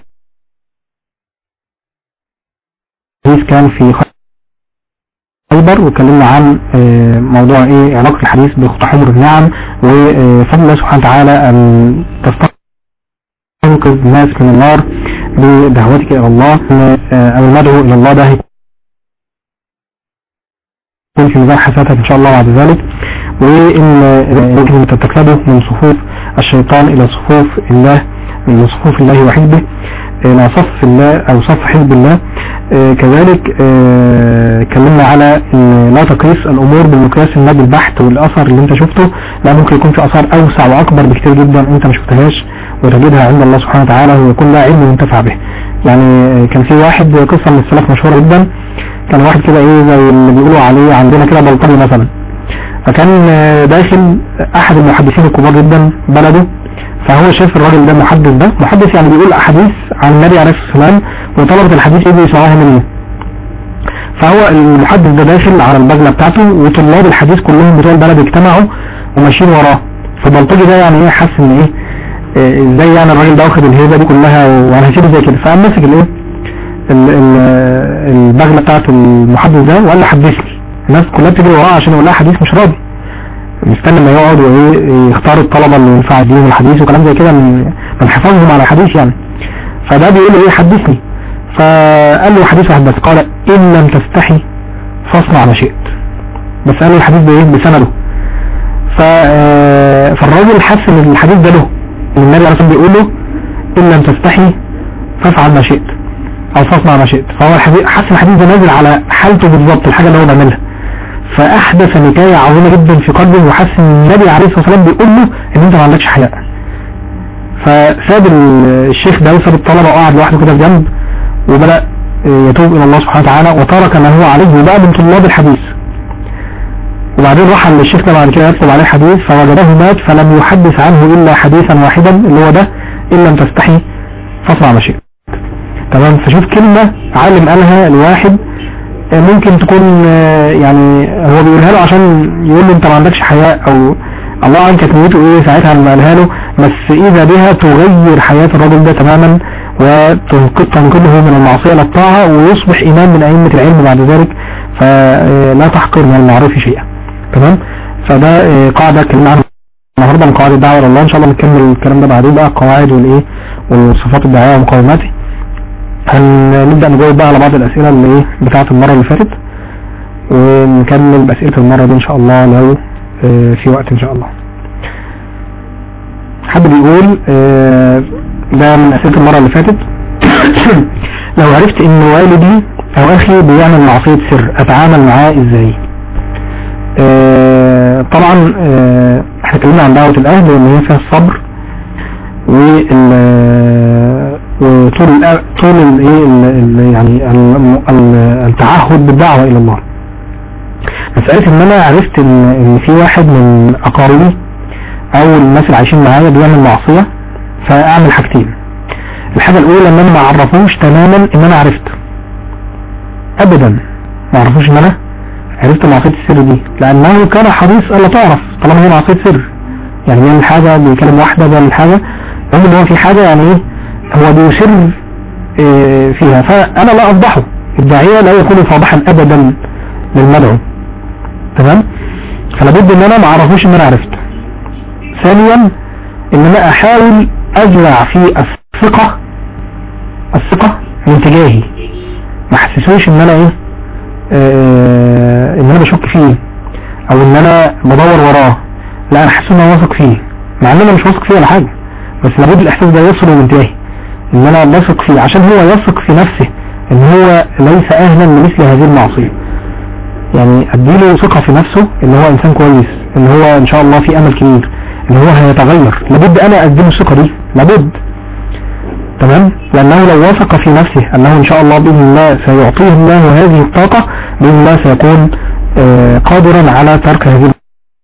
كان في خيبر واتكلمنا عن آه، موضوع ايه علاقة الحديث بخط حمر النعم وفضل الله سبحانه وتعالى ان تستنقذ الناس من النار بدعوتك الى الله آه، او المدعو الى الله ده هيكون في ميزان حسناتك ان شاء الله بعد ذلك وان يمكن ان تتكلموا من صفوف الشيطان الى صفوف الله الى صفوف الله وحزبه الى صف الله او صف حزب الله آه، كذلك آه، اتكلمنا على ان لا تقيس الامور بالمقياس النبي البحت والاثر اللي انت شفته لا ممكن يكون في اثار اوسع واكبر بكتير جدا انت ما شفتهاش وتجدها عند الله سبحانه وتعالى ويكون لها علم ينتفع به يعني آه، كان في واحد قصة من السلف مشهورة جدا كان واحد كده ايه زي اللي بيقولوا عليه عندنا كده بلطجي مثلا فكان آه، داخل احد المحدثين الكبار جدا بلده فهو شاف الراجل ده محدث ده محدث يعني بيقول احاديث عن النبي عليه الصلاه والسلام وطلبة الحديث يجوا يسمعوها منه فهو المحدث ده داخل على البغلة بتاعته وطلاب الحديث كلهم بتوع البلد اجتمعوا وماشيين وراه فالبلطجي ده يعني ايه حس ان ايه آه، ازاي يعني الراجل ده واخد الهيبه دي كلها وانا هسيبه زي كده فقام مسك الايه ال- ال- البغلة بتاعت المحدث ده وقال له حدثني الناس كلها بتجري وراه عشان يقول لها حديث مش راضي مستني ما يقعد وايه يختار الطلبة اللي ينفع يديهم الحديث وكلام زي كده من من حفاظهم على الحديث يعني فده بيقول له ايه حدثني فقال له حديث واحد بس قال ان لم تستحي فاصنع ما شئت بس قال له الحديث ده ايه بسنده ف آه، فالراجل حس ان الحديث ده له ان النبي عليه الصلاه والسلام بيقول له ان لم تستحي فافعل ما شئت او فاصنع ما شئت فهو الحديث حس ان الحديث ده نازل على حالته بالظبط الحاجه اللي هو بيعملها فاحدث نكايه عظيمه جدا في قلبه وحس ان النبي عليه الصلاه والسلام بيقول له ان انت ما عندكش حياء فساب ال- الشيخ ده وساب الطلبه وقعد لوحده كده في جنب وبدا يتوب الى الله سبحانه وتعالى وترك ما هو عليه وبقى من طلاب الحديث وبعدين راح للشيخ ده بعد كده يطلب عليه حديث فوجده مات فلم يحدث عنه الا حديثا واحدا اللي هو ده ان لم تستحي فاصنع ما شئت تمام فشوف كلمة عالم قالها الواحد آه، ممكن تكون آه، يعني هو بيقولها له عشان يقول له انت ما عندكش حياء او الله اعلم كانت نيته ايه ساعتها لما قالها له بس اذا بها تغير حياة الراجل ده تماما وتنقذه من المعصية للطاعة ويصبح امام من ائمة العلم بعد ذلك فلا تحقر من المعروف شيئا تمام فده آه، قاعدة اتكلمنا عنها النهارده من قواعد الدعوة الى الله ان شاء الله نكمل الكلام ده بعدين بقى القواعد والايه وصفات الدعاء ومقاوماته هنبدأ نجاوب بقى على بعض الأسئلة اللي ايه بتاعت المرة اللي فاتت ونكمل بأسئلة المرة دي إن شاء الله لو آه، في وقت إن شاء الله حد بيقول آه، ده من أسئلة المرة اللي فاتت لو عرفت إن والدي أو أخي بيعمل معصية سر أتعامل معاه إزاي آه، طبعا آه، احنا اتكلمنا عن دعوة الأهل وإن هي فيها الصبر وال وطول الأ- طول الايه ال- ال- يعني ال- ال- التعهد بالدعوة الى الله مسألة ان انا عرفت ان ان في واحد من اقاربي او الناس اللي عايشين معايا بيعمل معصية فاعمل حاجتين الحاجة الاولى ان انا ما اعرفوش تماما ان انا عرفت ابدا ما اعرفوش ان انا عرفت معصية السر دي لانه كان حريص الا تعرف طالما هي معصية سر يعني بيعمل حاجة بيكلم واحدة بيعمل حاجة رغم ان هو في حاجة يعني ايه هو بيسر إيه فيها فانا لا افضحه الداعية لا يكون فاضحا ابدا للمدعو تمام فلابد ان انا ما اعرفوش ان انا عرفت ثانيا ان انا احاول ازرع فيه الثقة الثقة من تجاهي ما احسسوش ان انا ايه آه ان انا بشك فيه او ان انا بدور وراه لا انا حاسس ان انا واثق فيه مع ان انا مش واثق فيه ولا حاجة بس لابد الاحساس ده يصل من انتباهي ان انا بثق فيه عشان هو يثق في نفسه ان هو ليس اهلا لمثل هذه المعصية يعني اديله ثقة في نفسه ان هو انسان كويس ان هو ان شاء الله في امل كبير ان هو هيتغير لابد انا اديله الثقة دي لابد تمام لانه لو وثق في نفسه انه ان شاء الله باذن الله سيعطيه الله هذه الطاقة باذن الله سيكون آه، قادرا على ترك هذه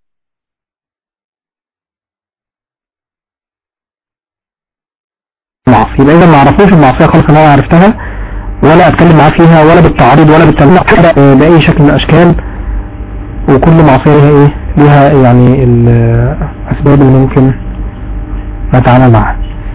المعصية يبقى اذا ما عرفوش المعصية خالص ان انا عرفتها ولا اتكلم معاه فيها ولا بالتعريض ولا بالتمنع آه، باي شكل من الاشكال وكل معصية لها ايه لها يعني الاسباب اللي ممكن نتعامل معها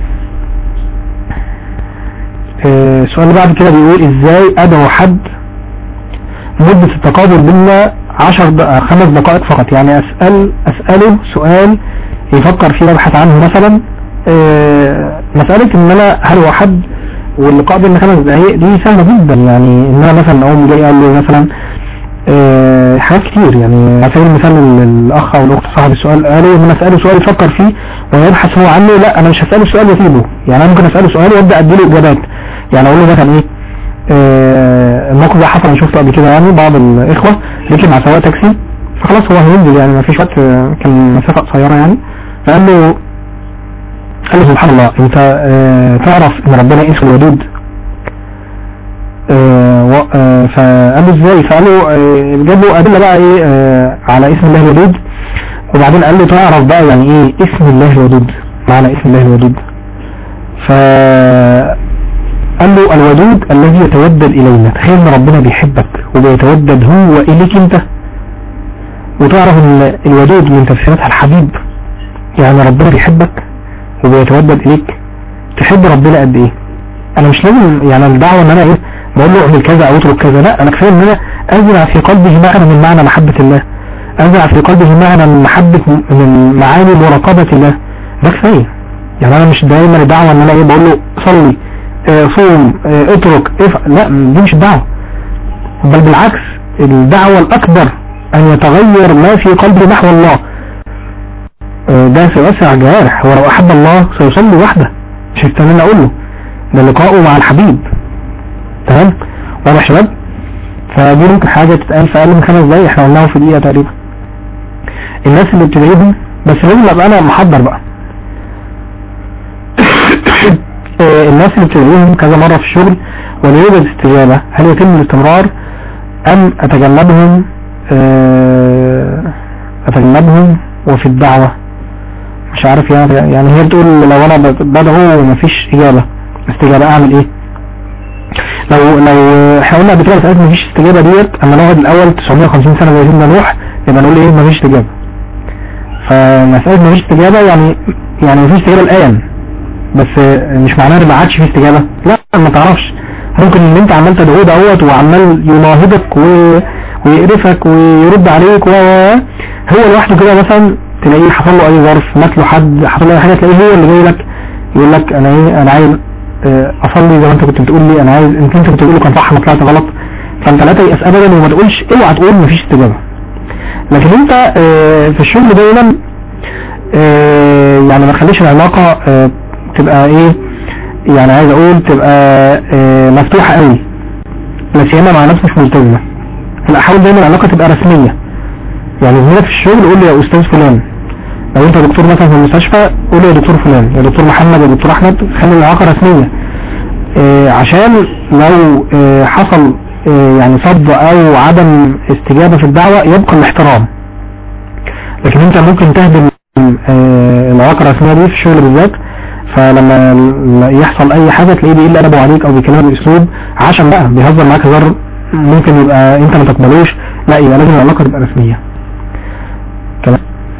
آه، السؤال اللي بعد كده بيقول ازاي ادعو حد مدة التقابل بينا عشر دقائق خمس دقائق فقط يعني اسأل اسأله سؤال يفكر فيه يبحث عنه مثلا آه، مسألة ان انا هل هو حد واللقاء بين خمس دقايق دي سهلة جدا يعني ان انا مثلا اقوم جاي اقول له مثلا آه، آه، حاجات كتير يعني على سبيل المثال ال- الاخ او الاخت صاحب السؤال قالوا ان انا اساله سؤال يفكر فيه ويبحث هو عنه لا انا مش هساله سؤال واسيبه يعني انا ممكن اساله سؤال وابدا اديله اجابات يعني اقول له مثلا ايه آه، الموقف ده حصل انا شفته قبل كده يعني بعض الاخوه ركب مع سواق تاكسي فخلاص هو هينزل يعني ما فيش وقت آه، كان مسافه قصيره يعني فقال له قال له سبحان الله انت آه، تعرف ان ربنا اسمه الودود آه، و- آه، فقال له ازاي فقال له آه، جاب له ادله بقى ايه آه، على اسم الله الودود وبعدين قال له تعرف بقى يعني ايه اسم الله الودود معنى اسم الله الودود ف قال له الودود الذي يتودد الينا تخيل ان ربنا بيحبك وبيتودد هو اليك انت وتعرف ان الودود من تفسيراتها الحبيب يعني ربنا بيحبك وبيتودد اليك تحب ربنا قد ايه انا مش لازم يعني الدعوه ان انا ايه بقول له اعمل كذا او اترك كذا لا انا كفايه ان انا ازرع في قلبه معنى من معنى محبه الله ازرع في قلبه معنى من محبه من معاني مراقبه الله ده كفايه يعني انا مش دايما الدعوه ان انا ايه بقول له صلي آه، صوم آه، اترك افعل لا دي مش الدعوه بل بالعكس الدعوه الاكبر ان يتغير ما في قلبه نحو الله آه، ده سيؤثر جوارح ولو احب الله سيصلي وحده مش هيستنى اقول له ده لقاؤه مع الحبيب تمام واضح يا شباب فدي ممكن حاجة تتقال في اقل من خمس دقايق احنا قلناها في دقيقة تقريبا الناس اللي بتدعيهم بس لازم ابقى انا محضر بقى آه، الناس اللي بتدعيهم كذا مرة في الشغل ولا يوجد استجابة هل يتم الاستمرار ام اتجنبهم آه، اتجنبهم وفي الدعوة مش عارف يعني يعني هي بتقول لو انا بدعو ومفيش اجابة استجابة اعمل ايه لو لو احنا قلنا قبل كده مسألة مفيش استجابة ديت اما نقعد الاول 950 سنة زي سيدنا نوح يبقى نقول ايه مفيش استجابة فمسألة مفيش استجابة يعني يعني مفيش استجابة الآن بس مش معناها ان ما عادش في استجابة لا ما تعرفش ممكن ان انت عمال تدعوه دوت وعمال يناهضك و... ويقرفك ويرد عليك و هو لوحده كده مثلا تلاقيه حصل له اي ظرف مات له حد حصل له اي حاجه تلاقيه هو اللي جاي لك يقول لك انا ايه انا عايز آه، اصلي زي ما انت كنت بتقول لي انا عايز انت انت كنت بتقول له كان صح انا طلعت غلط فانت لا تيأس ابدا وما تقولش اوعى تقول مفيش استجابه لكن انت آه، في الشغل دايما آه، يعني ما تخليش العلاقه آه، تبقى ايه يعني عايز اقول تبقى آه، مفتوحه قوي لا سيما مع ناس مش ملتزمه لا حاول دايما العلاقه تبقى رسميه يعني زميلك في الشغل قول لي يا استاذ فلان لو انت دكتور مثلا في المستشفى قول لي يا دكتور فلان يا دكتور محمد يا دكتور احمد خلي العلاقه رسميه اه عشان لو اه حصل اه يعني صد او عدم استجابه في الدعوه يبقى الاحترام لكن انت ممكن تهدم اه العلاقه الرسميه دي في الشغل بالذات فلما ل- يحصل اي حاجه تلاقيه بيقل ادبه عليك او بيكلمك باسلوب عشان بقى بيهزر معاك هزار ممكن يبقى انت ما تقبلوش لا يبقى لازم العلاقه تبقى رسميه تمام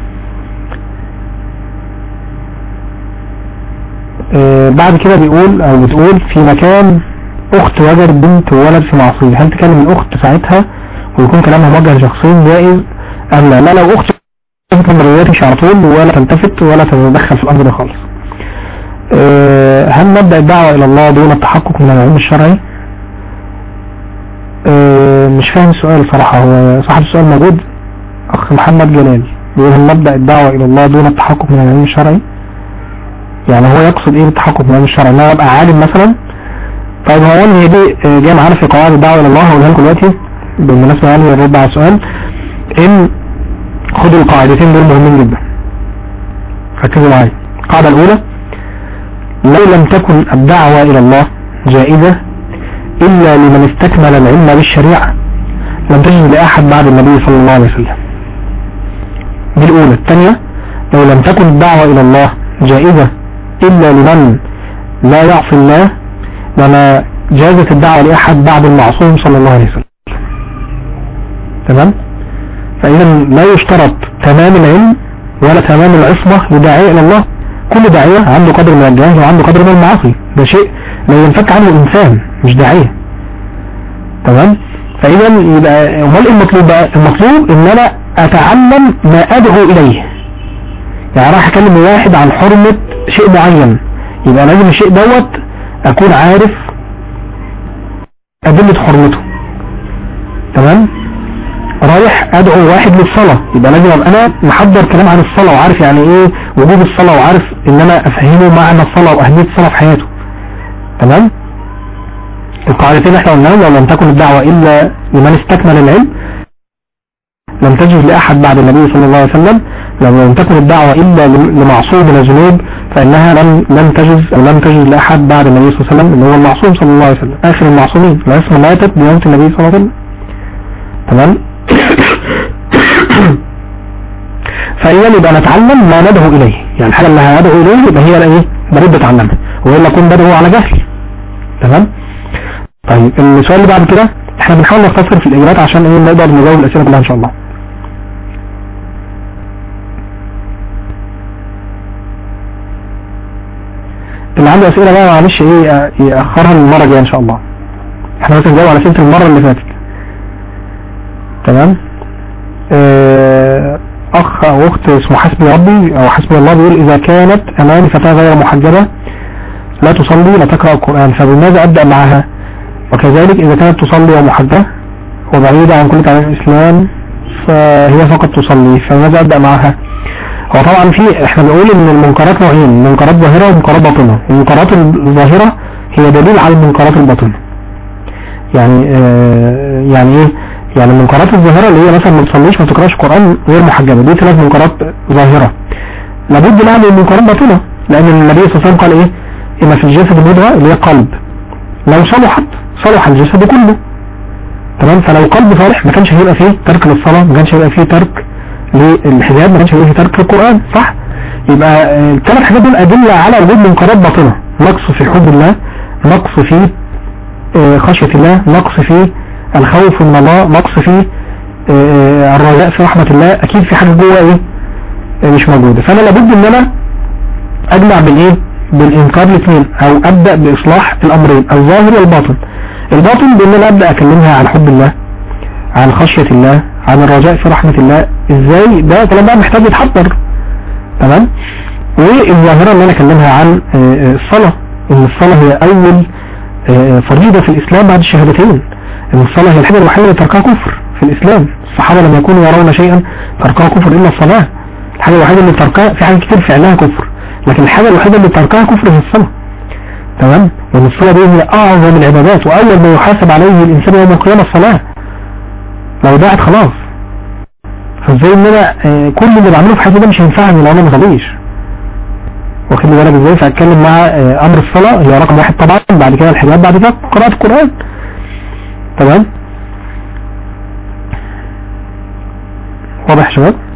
آه، بعد كده بيقول او بتقول في مكان اخت وجدت بنت وولد في معصية هل تكلم الاخت ساعتها ويكون كلامها موجه لشخصين جائز ام لا لا لو اخت شافت المريات مش على طول ولا تلتفت ولا تتدخل في الامر ده خالص آه، هل نبدأ الدعوة الى الله دون التحقق من العلم الشرعي آه، مش فاهم السؤال صراحة هو صاحب السؤال موجود اخ محمد جلال بيقول هل نبدأ الدعوة الى الله دون التحقق من العلم الشرعي يعني هو يقصد ايه بالتحقق من العلم الشرعي ان هو يبقى عالم مثلا طيب هو أولاً هي دي آه، جايه معانا في قواعد الدعوة الى الله هقولها لكم دلوقتي بالمناسبة يعني الرد على السؤال ان خدوا القاعدتين دول مهمين جدا ركزوا معايا القاعدة الاولى لو لم تكن الدعوة الى الله جائزة الا لمن استكمل العلم بالشريعة لم تجد لاحد بعد النبي صلى الله عليه وسلم دي الاولى الثانية لو لم تكن الدعوة الى الله جائزة الا لمن لا يعصي الله لما جازت الدعوة لاحد بعد المعصوم صلى الله عليه وسلم تمام فاذا لا يشترط تمام العلم ولا تمام العصمة لداعية الى الله كل داعية عنده قدر من الجهل وعنده قدر من المعاصي ده شيء لا ينفك عنه الانسان مش داعية تمام فاذا يبقى امال إيه المطلوب بقى المطلوب ان انا اتعلم ما ادعو اليه يعني راح اكلم واحد عن حرمة شيء معين يبقى لازم الشيء دوت اكون عارف ادلة حرمته تمام رايح ادعو واحد للصلاة يبقى لازم ابقى انا محضر كلام عن الصلاة وعارف يعني ايه وجوب الصلاة وعارف ان انا افهمه معنى الصلاة واهمية الصلاة في حياته تمام القاعدتين احنا قلناهم لو لم تكن الدعوة الا لمن استكمل العلم لم تجد لاحد بعد النبي صلى الله عليه وسلم لو لم تكن الدعوة الا لمعصوم من الذنوب فانها لم لم تجز او لم تجد لاحد بعد النبي صلى الله عليه وسلم اللي هو المعصوم صلى الله عليه وسلم اخر المعصومين العصمة ماتت بموت النبي صلى الله عليه وسلم تمام فإذا يبقى نتعلم ما ندعو إليه يعني الحاجة اللي هندعو إليه يبقى هي إيه برد أتعلمها وإلا أكون بدعو على جهل تمام طيب السؤال اللي بعد كده احنا بنحاول نختصر في الإجابات عشان إيه نقدر نجاوب الأسئلة كلها إن شاء الله اللي عنده أسئلة بقى معلش إيه يأخرها للمرة الجاية إن شاء الله احنا بس نجاوب على أسئلة المرة اللي فاتت تمام اه اخ او اخت اسمه حسبي ربي او حسبي الله بيقول اذا كانت امامي فتاة غير محجبة لا تصلي لا تقرأ القرآن فبماذا ابدأ معها وكذلك اذا كانت تصلي ومحجبة وبعيدة عن كل تعليم الاسلام فهي فقط تصلي فماذا ابدأ معها هو طبعا في احنا بنقول ان المنكرات نوعين منكرات ظاهرة ومنكرات باطنة المنكرات الظاهرة هي دليل على المنكرات الباطنة يعني اه يعني ايه يعني المنكرات الظاهرة اللي هي مثلا ما تصليش ما تقراش قرآن غير محجبة دي ثلاث منكرات ظاهرة لابد لها من منكرات باطنة لأن النبي صلى الله عليه وسلم قال إيه إن في الجسد مضغة اللي هي قلب لو صلحت صلح الجسد كله تمام فلو قلب صالح ما كانش هيبقى فيه ترك للصلاة ما كانش هيبقى فيه ترك للحجاب ما كانش هيبقى فيه ترك للقرآن صح يبقى الثلاث حاجات دول أدلة على وجود منكرات باطنة نقص في حب الله نقص في خشية الله نقص في الخوف من الله نقص فيه الرجاء في رحمة الله اكيد في حاجة جوه ايه مش موجودة فانا لابد ان انا اجمع بالايه بالانكار الاثنين او ابدأ باصلاح الامرين الظاهر والباطن الباطن بان انا ابدأ اكلمها عن حب الله عن خشية الله عن الرجاء في رحمة الله ازاي ده كلام بقى محتاج يتحضر تمام والظاهرة ان انا اكلمها عن الصلاة ان الصلاة هي اول فريضة في الاسلام بعد الشهادتين ان الصلاة هي الحاجة الوحيدة اللي تركها كفر في الاسلام الصحابة لما يكونوا يرون شيئا تركها كفر الا الصلاة الحاجة الوحيدة اللي تركها في حاجات كتير فعلها كفر لكن الحاجة الوحيدة اللي تركها كفر هي الصلاة تمام وان الصلاة دي هي اعظم العبادات واول ما يحاسب عليه الانسان يوم القيامة الصلاة لو ضاعت خلاص فازاي ان انا كل اللي بعمله في حياتي ده مش هينفعني لو انا ما صليش واخد لي بالك ازاي فاتكلم مع امر الصلاة هي رقم واحد طبعا بعد كده الحجاب بعد كده قراءة القرآن تمام واضح يا شباب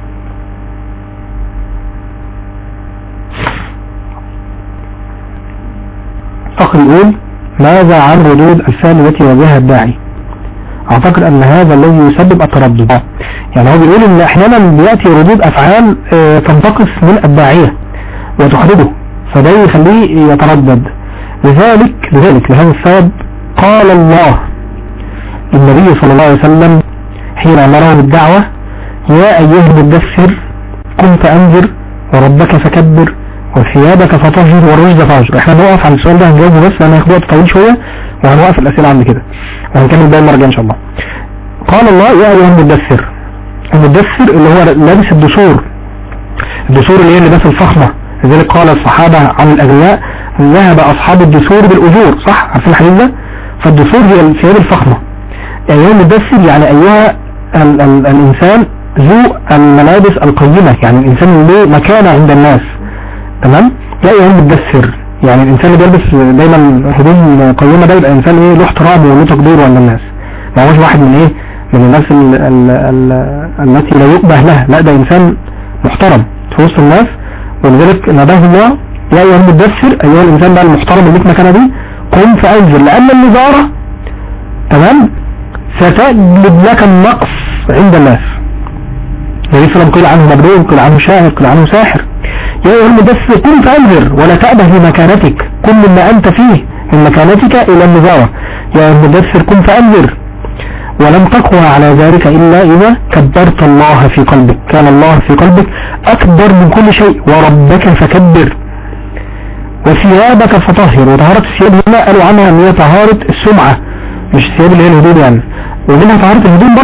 اخ يقول ماذا عن ردود الفعل التي واجهها الداعي اعتقد ان هذا الذي يسبب التردد يعني هو بيقول ان احيانا بيأتي ردود افعال اه تنتقص من الداعية وتخرجه فده يخليه يتردد لذلك لذلك لهذا السبب قال الله النبي صلى الله عليه وسلم حين أمره بالدعوة يا أيها المدثر قم فأنذر وربك فكبر وثيابك فطهر والرجز فاجر احنا نوقف على السؤال ده هنجاوبه بس انا هاخد وقت طويل شوية وهنوقف الأسئلة عند كده وهنكمل باقي المرة الجاية ان شاء الله قال الله يا أيها المدثر المدثر اللي هو لابس الدثور الدثور اللي هي اللباس الفخمة لذلك قال الصحابة عن الأغنياء ذهب أصحاب الدثور بالأجور صح عارفين الحديث ده فالدثور هي الثياب الفخمة أيها المدثر يعني أيها ال ال الإنسان ذو الملابس القيمة يعني الإنسان اللي له مكانة عند الناس تمام لا أيها المدثر يعني الإنسان اللي بيلبس دايما هدوم قيمة ده يبقى إنسان إيه له احترام وله تقدير عند الناس ما هوش واحد من إيه من الناس ال ال ال التي لا يقبه لها لا ده إنسان محترم في وسط الناس ولذلك ناداه الله يا أيها المدثر أيها الإنسان بقى المحترم اللي في مكانه دي قم فأنزل لأن النظارة تمام ستجلب لك النقص عند الناس النبي صلى الله عليه وسلم قيل عنه مبروم قيل عنه شاعر قيل عنه ساحر يا أيها المدثر قم فأنذر ولا تأبه لمكانتك كن مما أنت فيه من مكانتك إلى النظارة يا أيها المدثر قم فأنذر ولم تقوى على ذلك إلا إذا كبرت الله في قلبك كان الله في قلبك أكبر من كل شيء وربك فكبر وثيابك فطهر وطهارة الثياب هنا قالوا عنها ان هي طهارة السمعة مش الثياب اللي هي الهدوم يعني ومنها طهارة الهدوم برضو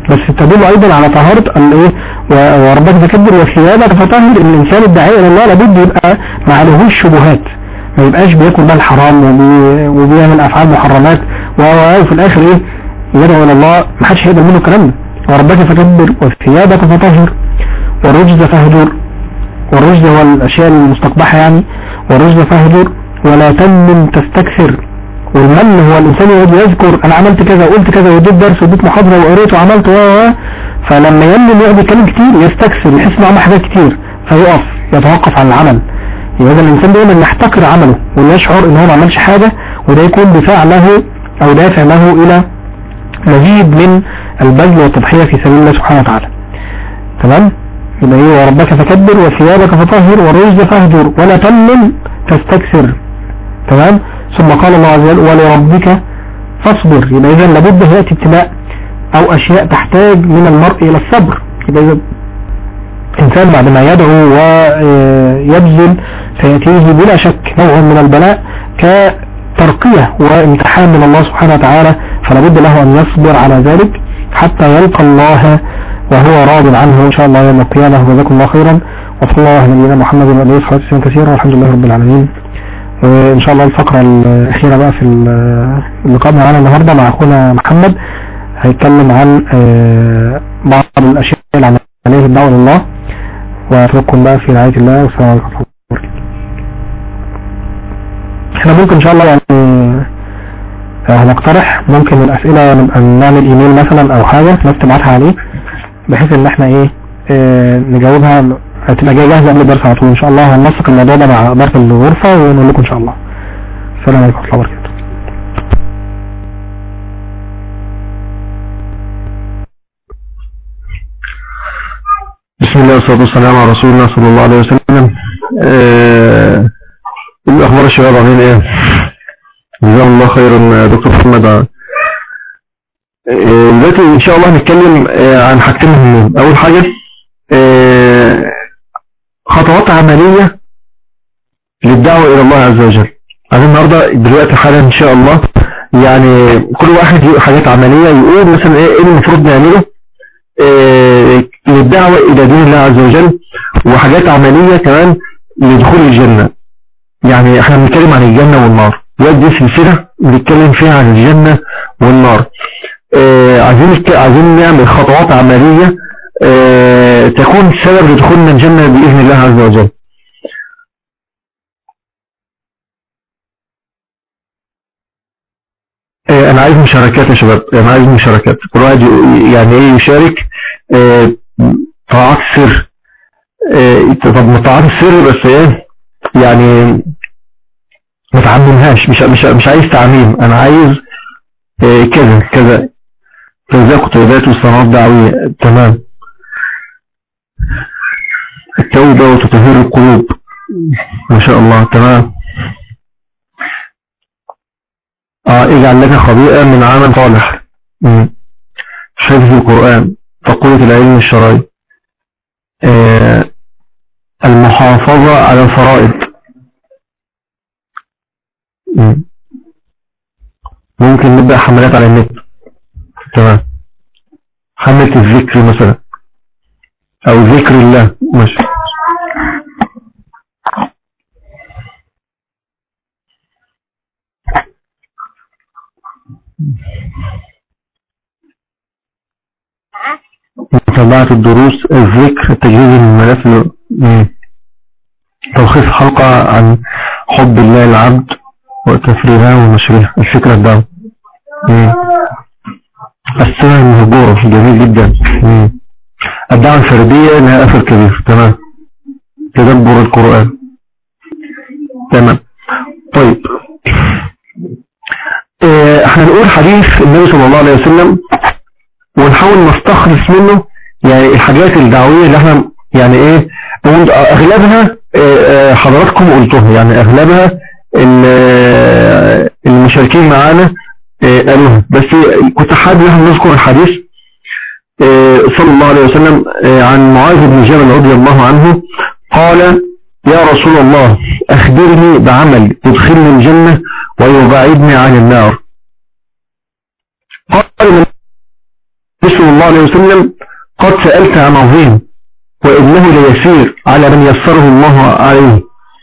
بس تدل ايضا على طهارة الايه و- وربك تكبر وثيابك فطهر ان الانسان الداعي الى الله لابد يبقى ما عليهوش شبهات ما يبقاش بياكل مال حرام وبي- وبيعمل افعال محرمات و- و- وفي الاخر ايه يدعو الى الله ما حدش هيقبل منه الكلام ده وربك فكبر وثيابك فطهر والرجز فاهجر والرجز هو الاشياء المستقبحة يعني والرجز فاهجر ولا تمن تستكثر والمن هو الانسان يقعد يذكر انا عملت كذا وقلت كذا واديت درس واديت محاضرة وقريت وعملت و و- فلما يمن يقعد يتكلم كتير يستكثر يحس انه عمل حاجات كتير فيقف يتوقف عن العمل يبقى إذا الانسان دايما يحتقر عمله ويشعر ان هو ما عملش حاجة وده يكون دفاع له او دافع له الى مزيد من البذل والتضحية في سبيل الله سبحانه وتعالى تمام يبقى ايه وربك فكبر وثيابك فطهر والرجز فاهجر ولا تمن تستكثر تمام ثم قال الله عز وجل ولربك فاصبر يبقى اذا لابد ياتي ابتلاء او اشياء تحتاج من المرء الى الصبر يبقى اذا الانسان بعد ما يدعو ويبذل سيأتيه بلا شك نوع من البلاء كترقية وامتحان من الله سبحانه وتعالى فلا بد له أن يصبر على ذلك حتى يلقى الله وهو راض عنه إن شاء الله يوم القيامة وجزاكم الله خيرا وصلى الله على نبينا محمد وعلى آله وصحبه وسلم كثيرا والحمد لله رب العالمين وإن شاء الله الفقرة الأخيرة بقى في اللقاء معنا النهاردة مع أخونا محمد هيتكلم عن آه، بعض الأشياء العملية الدعوة لله وأترككم بقى في رعاية الله والسلام عليكم ورحمة الله وبركاته احنا ممكن ان شاء الله يعني آه، هنقترح ممكن الاسئلة نبقى نعمل ايميل مثلا او حاجة الناس تبعتها عليه بحيث ان احنا ايه اه نجاوبها هتبقى جاية جاهزة قبل الدرس على طول ان شاء الله هننسق الموضوع ده مع ادارة الغرفة ونقول لكم ان شاء الله السلام عليكم ورحمة الله وبركاته بسم الله والصلاة والسلام على رسول الله صلى الله عليه وسلم آه، ايه الاخبار الشباب عاملين ايه جزاهم الله خيرا يا دكتور محمد آه، دلوقتي ان شاء الله هنتكلم آه، عن حاجتين مهمين اول حاجة آه، خطوات عملية للدعوة الى الله عز وجل انا النهاردة دلوقتي حالا ان شاء الله يعني كل واحد يقول حاجات عملية يقول مثلا ايه إيه المفروض نعمله آه، للدعوة إلى دين الله عز وجل وحاجات عملية كمان لدخول الجنة يعني احنا بنتكلم عن الجنة والنار دي سلسلة بنتكلم فيها عن الجنة والنار آه، عايزين نتك- عايزين نعمل خطوات عملية آه، تكون سبب لدخولنا الجنة بإذن الله عز وجل آه، انا عايز مشاركات يا شباب انا عايز مشاركات كل واحد ي- يعني ايه يشارك آه، طاعات سر آه، طب ما طاعات السر بس ايه يعني ما تعممهاش مش مش مش عايز تعميم انا عايز آه، كذا كذا تزاق طيبات وصناعات دعوية تمام التوبة وتطهير القلوب ما شاء الله تمام اه اجعل لك خبيئة من عمل صالح مم. حفظ القرآن تقوية العلم الشرعي آه المحافظة على الفرائض مم. ممكن نبدأ حملات على النت تمام حملة الذكر مثلا او ذكر الله ماشي متابعة الدروس الذكر التجهيز للملف ل- مم. تلخيص حلقة عن حب الله العبد وتفريغها ونشرها الفكرة الدعوة مم. السنة المهجورة جميل جدا مم. الدعوة الفردية لها أثر كبير تمام تدبر القرآن تمام طيب آه، احنا نقول حديث النبي صلى الله عليه وسلم ونحاول نستخلص منه يعني الحاجات الدعوية اللي احنا يعني ايه نقول اغلبها آه، آه، حضراتكم قلتوها يعني اغلبها ال- آه، المشاركين معانا آه، قالوها بس كنت حابب ان احنا نذكر الحديث آه، صلى الله عليه وسلم آه، عن معاذ بن جبل رضي الله عنه قال يا رسول الله أخبرني بعمل يدخلني الجنة ويبعدني عن النار قال من صلى الله عليه وسلم قد سألت عن عظيم وإنه ليسير على من يسره الله عليه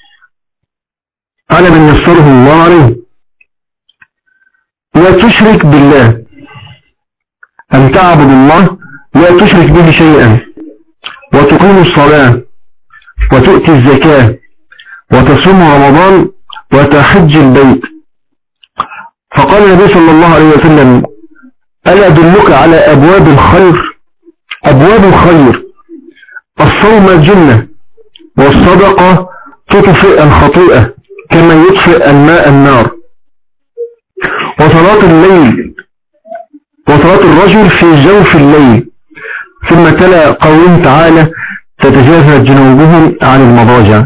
على من يسره الله عليه لا تشرك بالله أن تعبد الله لا تشرك به شيئا وتقيم الصلاة وتؤتي الزكاة وتصوم رمضان وتحج البيت فقال النبي صلى الله عليه وسلم ألا أدلك على أبواب الخير أبواب الخير الصوم جنة والصدقة تطفئ الخطيئة كما يطفئ الماء النار وصلاة الليل وصلاة الرجل في جوف الليل ثم تلا قوله تعالى تتجافى جنوبهم عن المضاجع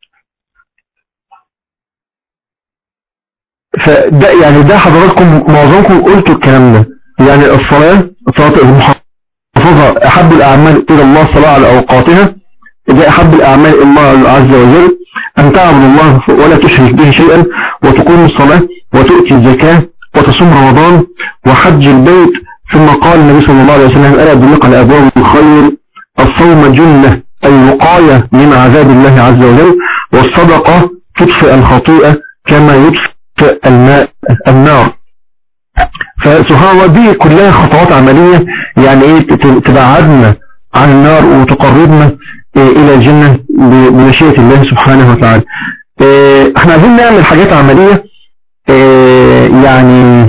فده يعني ده حضراتكم معظمكم قلتوا الكلام ده يعني الصلاة صلاة المحافظة أحب الأعمال إلى الله الصلاة على أوقاتها ده أحب الأعمال إلى الله عز وجل أن تعبد الله ولا تشرك به شيئا وتقوم الصلاة وتؤتي الزكاة وتصوم رمضان وحج البيت ثم قال النبي صلى الله عليه وسلم ألا أدلك على أبواب الخير الصوم جنة أي وقاية من عذاب الله عز وجل والصدقة تطفئ الخطيئة كما يطفئ الماء النار فسبحان الله دي كلها خطوات عملية يعني ايه تبعدنا عن النار وتقربنا إيه الى الجنة بمشيئة الله سبحانه وتعالى إيه احنا عايزين نعمل حاجات عملية إيه يعني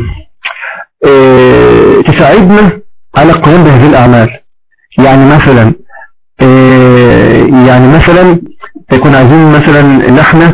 تساعدنا على القيام بهذه الاعمال يعني مثلا يعني مثلا يكون عايزين مثلا ان احنا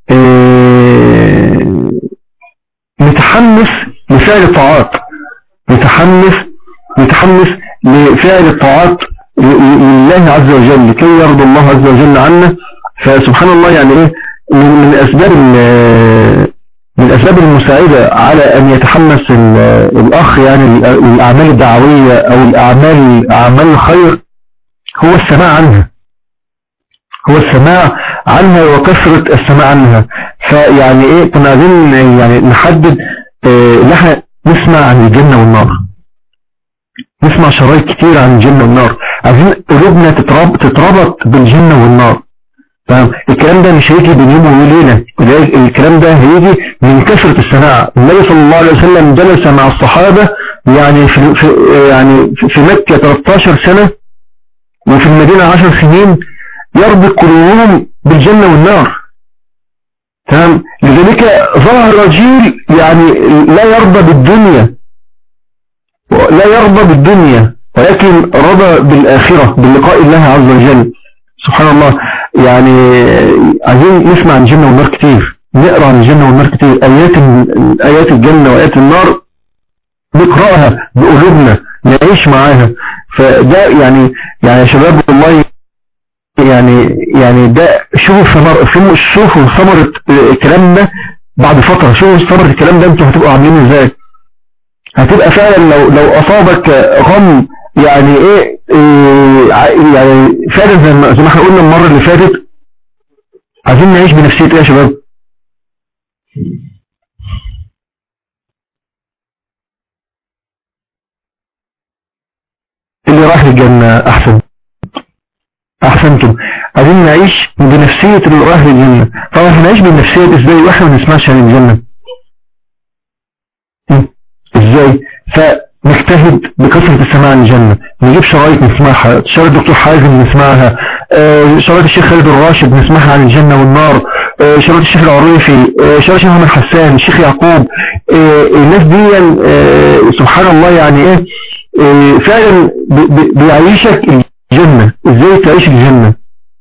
نتحمس لفعل الطاعات نتحمس نتحمس لفعل الطاعات لله عز وجل لكي يرضى الله عز وجل عنا فسبحان الله يعني ايه من الاسباب من الاسباب المساعدة على ان يتحمس الاخ يعني الاعمال الدعوية او الاعمال اعمال الخير هو السماع عنها هو السماع عنها وكثرة السماع عنها فيعني ايه كنا عايزين يعني نحدد ان احنا نسمع عن الجنة والنار نسمع شرايط كتير عن الجنة والنار عايزين قلوبنا تتربط, تتربط بالجنة والنار تمام الكلام ده مش هيجي بين يوم وليلة الكلام ده هيجي من كثرة السماع النبي صلى الله عليه وسلم جلس مع الصحابة يعني في, في يعني في مكة 13 سنة وفي المدينة 10 سنين يربط قلوبهم بالجنة والنار تمام لذلك ظهر جيل يعني لا يرضى بالدنيا لا يرضى بالدنيا ولكن رضى بالآخرة باللقاء الله عز وجل سبحان الله يعني عايزين نسمع عن الجنة والنار كتير نقرأ عن الجنة والنار كتير آيات آيات الجنة وآيات النار نقرأها بقلوبنا نعيش معاها فده يعني يعني يا شباب والله يعني يعني ده شوفوا ثمر شوفوا ثمرة الكلام ده بعد فترة شوفوا ثمرة الكلام ده انتوا هتبقوا عاملين ازاي هتبقى فعلا لو لو اصابك غم يعني ايه, إيه يعني فعلا زي ما, زي ما احنا قلنا المرة اللي فاتت عايزين نعيش بنفسية ايه يا شباب اللي راح للجنة احسن احسنتم عايزين نعيش بنفسية اللي راح للجنة طبعا هنعيش بنفسية ازاي واحنا ما نسمعش عن الجنة ازاي فنجتهد بكثرة السماع عن الجنة نجيب شرايط نسمعها شرايط الدكتور حازم نسمعها آه شرايط الشيخ خالد الراشد نسمعها عن الجنة والنار آه شرايط الشيخ العريفي آه شرايط الشيخ محمد حسان الشيخ يعقوب الناس دي سبحان الله يعني ايه فعلا بيعيشك الجنة ازاي تعيش الجنة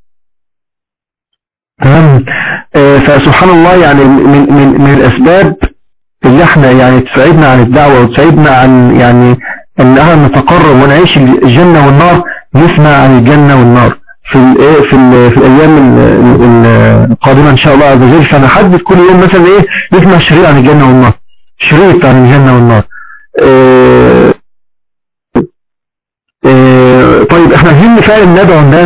تمام فسبحان الله يعني من, من, من الاسباب اللي احنا يعني تساعدنا عن الدعوة وتساعدنا عن يعني ان احنا نتقرب ونعيش الجنة والنار نسمع عن الجنة والنار في ال في ال في الايام القادمة ان شاء الله عز وجل فنحدد كل يوم مثلا ايه نسمع شريط عن الجنة والنار شريط عن الجنة والنار اه اه طيب احنا عايزين فعلا ندعو الناس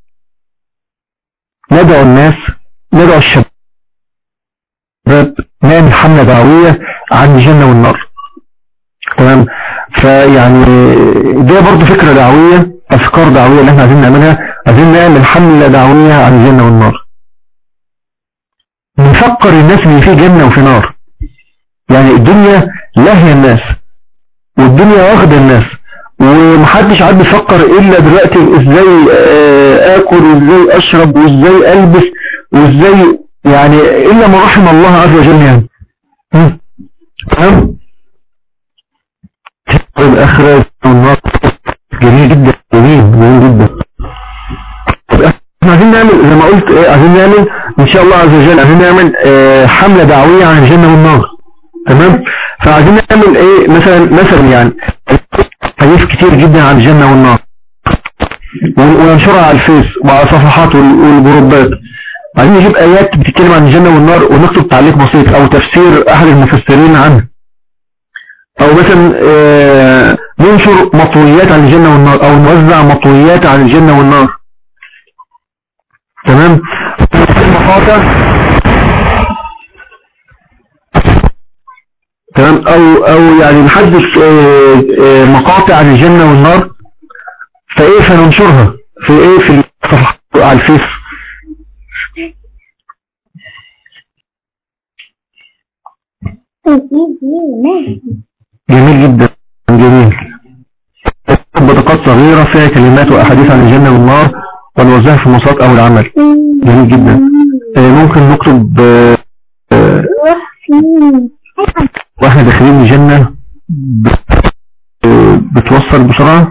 ندعو الناس ندعو الشباب نعمل حملة دعوية عن الجنة والنار تمام فيعني ده برضو فكرة دعوية افكار دعوية اللي احنا عايزين نعملها عايزين نعمل حملة دعوية عن الجنة والنار نفكر الناس ان في جنة وفي نار يعني الدنيا لاهية الناس والدنيا واخدة الناس ومحدش عاد بيفكر الا دلوقتي ازاي آه، اكل وازاي اشرب وازاي البس وازاي يعني الا ما رحم الله عز وجل يعني مم. تمام الاخرة والنار جميل جدا جميل جميل جدا طب احنا عايزين نعمل زي ما قلت ايه عايزين نعمل ان شاء الله عز وجل عايزين نعمل اه حملة دعوية عن الجنة والنار تمام فعايزين نعمل ايه مثلا مثلا يعني حديث كتير جدا عن الجنة والنار وننشرها على الفيس وعلى صفحات وال- والجروبات عايزين نجيب ايات بتتكلم عن الجنة والنار ونكتب تعليق بسيط او تفسير احد المفسرين عنها او مثلا آه، ننشر مطويات عن الجنة والنار او نوزع مطويات عن الجنة والنار تمام المقاطع تمام او او يعني نحدث آه، آه، مقاطع عن الجنة والنار فايه فننشرها في ايه في الصفحات على الفيس جميل جدا جميل بطاقات صغيرة فيها كلمات وأحاديث عن الجنة والنار ونوزعها في المواصلات أو العمل جميل جدا آه، ممكن نكتب آه، آه، واحنا داخلين الجنة ب- آه، بتوصل بسرعة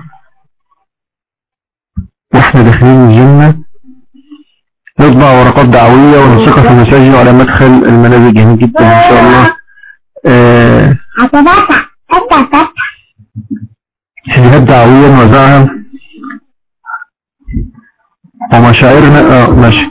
واحنا داخلين الجنة نطبع ورقات دعوية ونلصقها في المساجد وعلى مدخل المنازل جميل جدا إن شاء الله آه، سيديهات دعوية نوزعها ومشاعرنا اه ماشي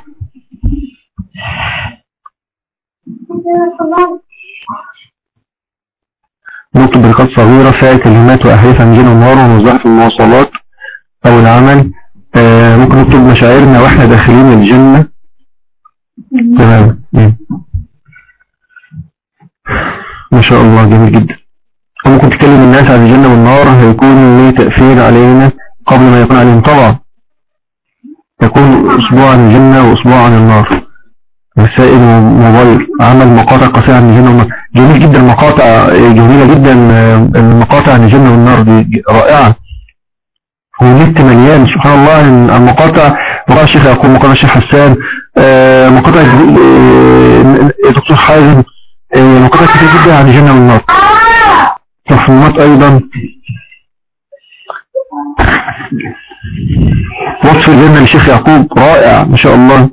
نكتب برقات صغيرة فيها كلمات وأحاديث عن جن النار ونوزعها في المواصلات أو العمل آه ممكن نكتب مشاعرنا واحنا داخلين الجنة تمام مم. ما شاء الله جميل جدا وممكن تكلم الناس عن الجنة والنار هيكون له تأثير علينا قبل ما يكون عليهم طبعا يكون أسبوع عن الجنة وأسبوع عن النار رسائل موبايل عمل مقاطع قصيرة عن الجنة والنار جميل جدا مقاطع جميلة جدا آه، المقاطع عن الجنة والنار دي رائعة والنت مليان سبحان الله إن المقاطع مقاطع الشيخ يعقوب مقاطع الشيخ حسان آه، مقاطع آه، دكتور حازم آه، مقاطع كتير جدا عن الجنة والنار تفهمات أيضا وصف الجنة للشيخ يعقوب رائع ما شاء الله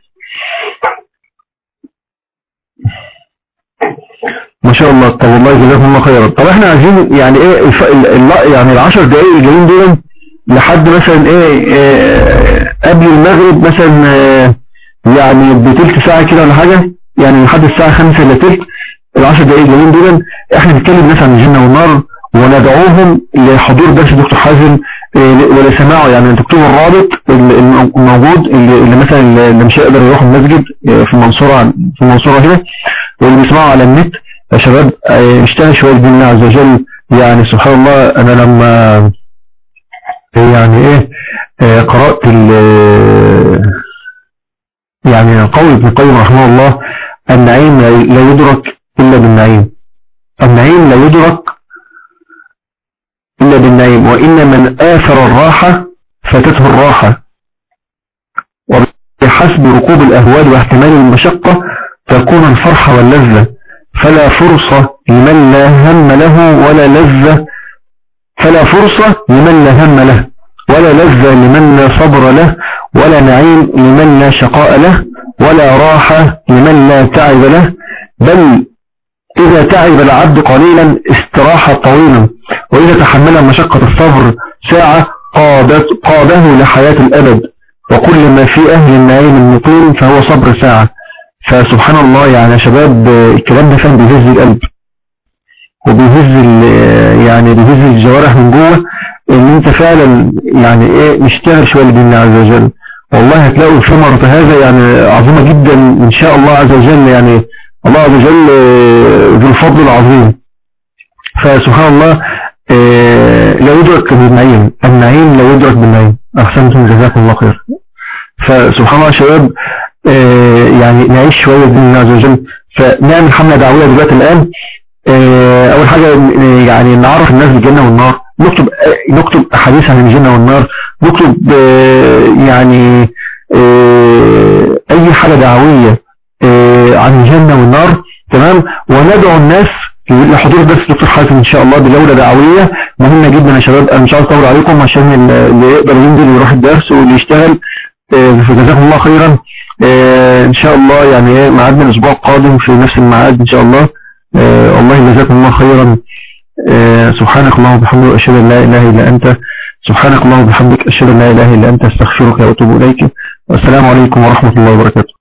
ما شاء الله طب والله جزاكم الله خيرا طب احنا عايزين يعني ايه الف... ال... ال... يعني العشر دقايق الجايين دول لحد مثلا ايه, إيه قبل المغرب مثلا آه، يعني بتلت ساعة كده ولا حاجة يعني لحد الساعة خمسة الا تلت العشر دقايق الجايين دول احنا نتكلم ناس عن الجنة والنار وندعوهم لحضور درس دكتور حازم إيه، ولسماعه يعني تكتبوا الرابط ال- الم- الموجود اللي, اللي مثلا اللي مش هيقدر يروح المسجد إيه، في المنصورة في المنصورة كده واللي بيسمعوا على النت يا شباب إيه، اشتغل شوية بإذن الله عز وجل يعني سبحان الله انا لما يعني ايه آه، قرأت ال- يعني قول ابن القيم رحمه الله النعيم لا لا يدرك إلا بالنعيم النعيم لا يدرك إلا بالنعيم وإن من آثر الراحة فاتته الراحة وبحسب ركوب الأهوال واحتمال المشقة تكون الفرحة واللذة فلا فرصة لمن لا هم له ولا لذة فلا فرصة لمن لا هم له ولا لذة لمن لا صبر له ولا نعيم لمن لا شقاء له ولا راحة لمن لا تعب له بل إذا تعب العبد قليلا استراح طويلا وإذا تحمل مشقة الصبر ساعة قادت قاده لحياة الأبد وكل ما في أهل النعيم المقيم فهو صبر ساعة فسبحان الله يعني يا شباب آه، الكلام ده فعلا بيهز القلب وبيهز ال- يعني بيهز الجوارح من جوه ان انت فعلا يعني ايه مشتغل شويه لله عز وجل والله هتلاقوا ثمرة هذا يعني عظيمة جدا ان شاء الله عز وجل يعني الله عز وجل آه، ذو الفضل العظيم فسبحان الله آه، لا يدرك بالنعيم النعيم لا يدرك بالنعيم احسنتم جزاكم الله خير فسبحان الله يا شباب آه، يعني نعيش شوية بإذن الله عز وجل فنعمل حملة دعوية دلوقتي الآن آه، أول حاجة آه، يعني نعرف الناس بالجنة والنار نكتب آه، نكتب أحاديث عن الجنة والنار نكتب آه، يعني آه، أي حاجة دعوية آه، عن الجنة والنار تمام وندعو الناس لحضور درس دكتور حازم ان شاء الله بجولة دعوية مهمة جدا يا شباب انا مش عاوز اطول عليكم عشان اللي يقدر ينزل ويروح الدرس واللي يشتغل آه، فجزاكم الله خيرا آه، ان شاء الله يعني إيه، ميعادنا الاسبوع القادم في نفس الميعاد ان شاء الله آه، والله جزاكم الله خيرا آه، سبحانك اللهم وبحمدك اشهد ان لا اله الا انت سبحانك اللهم وبحمدك اشهد ان لا اله الا انت استغفرك واتوب اليك والسلام عليكم ورحمة الله وبركاته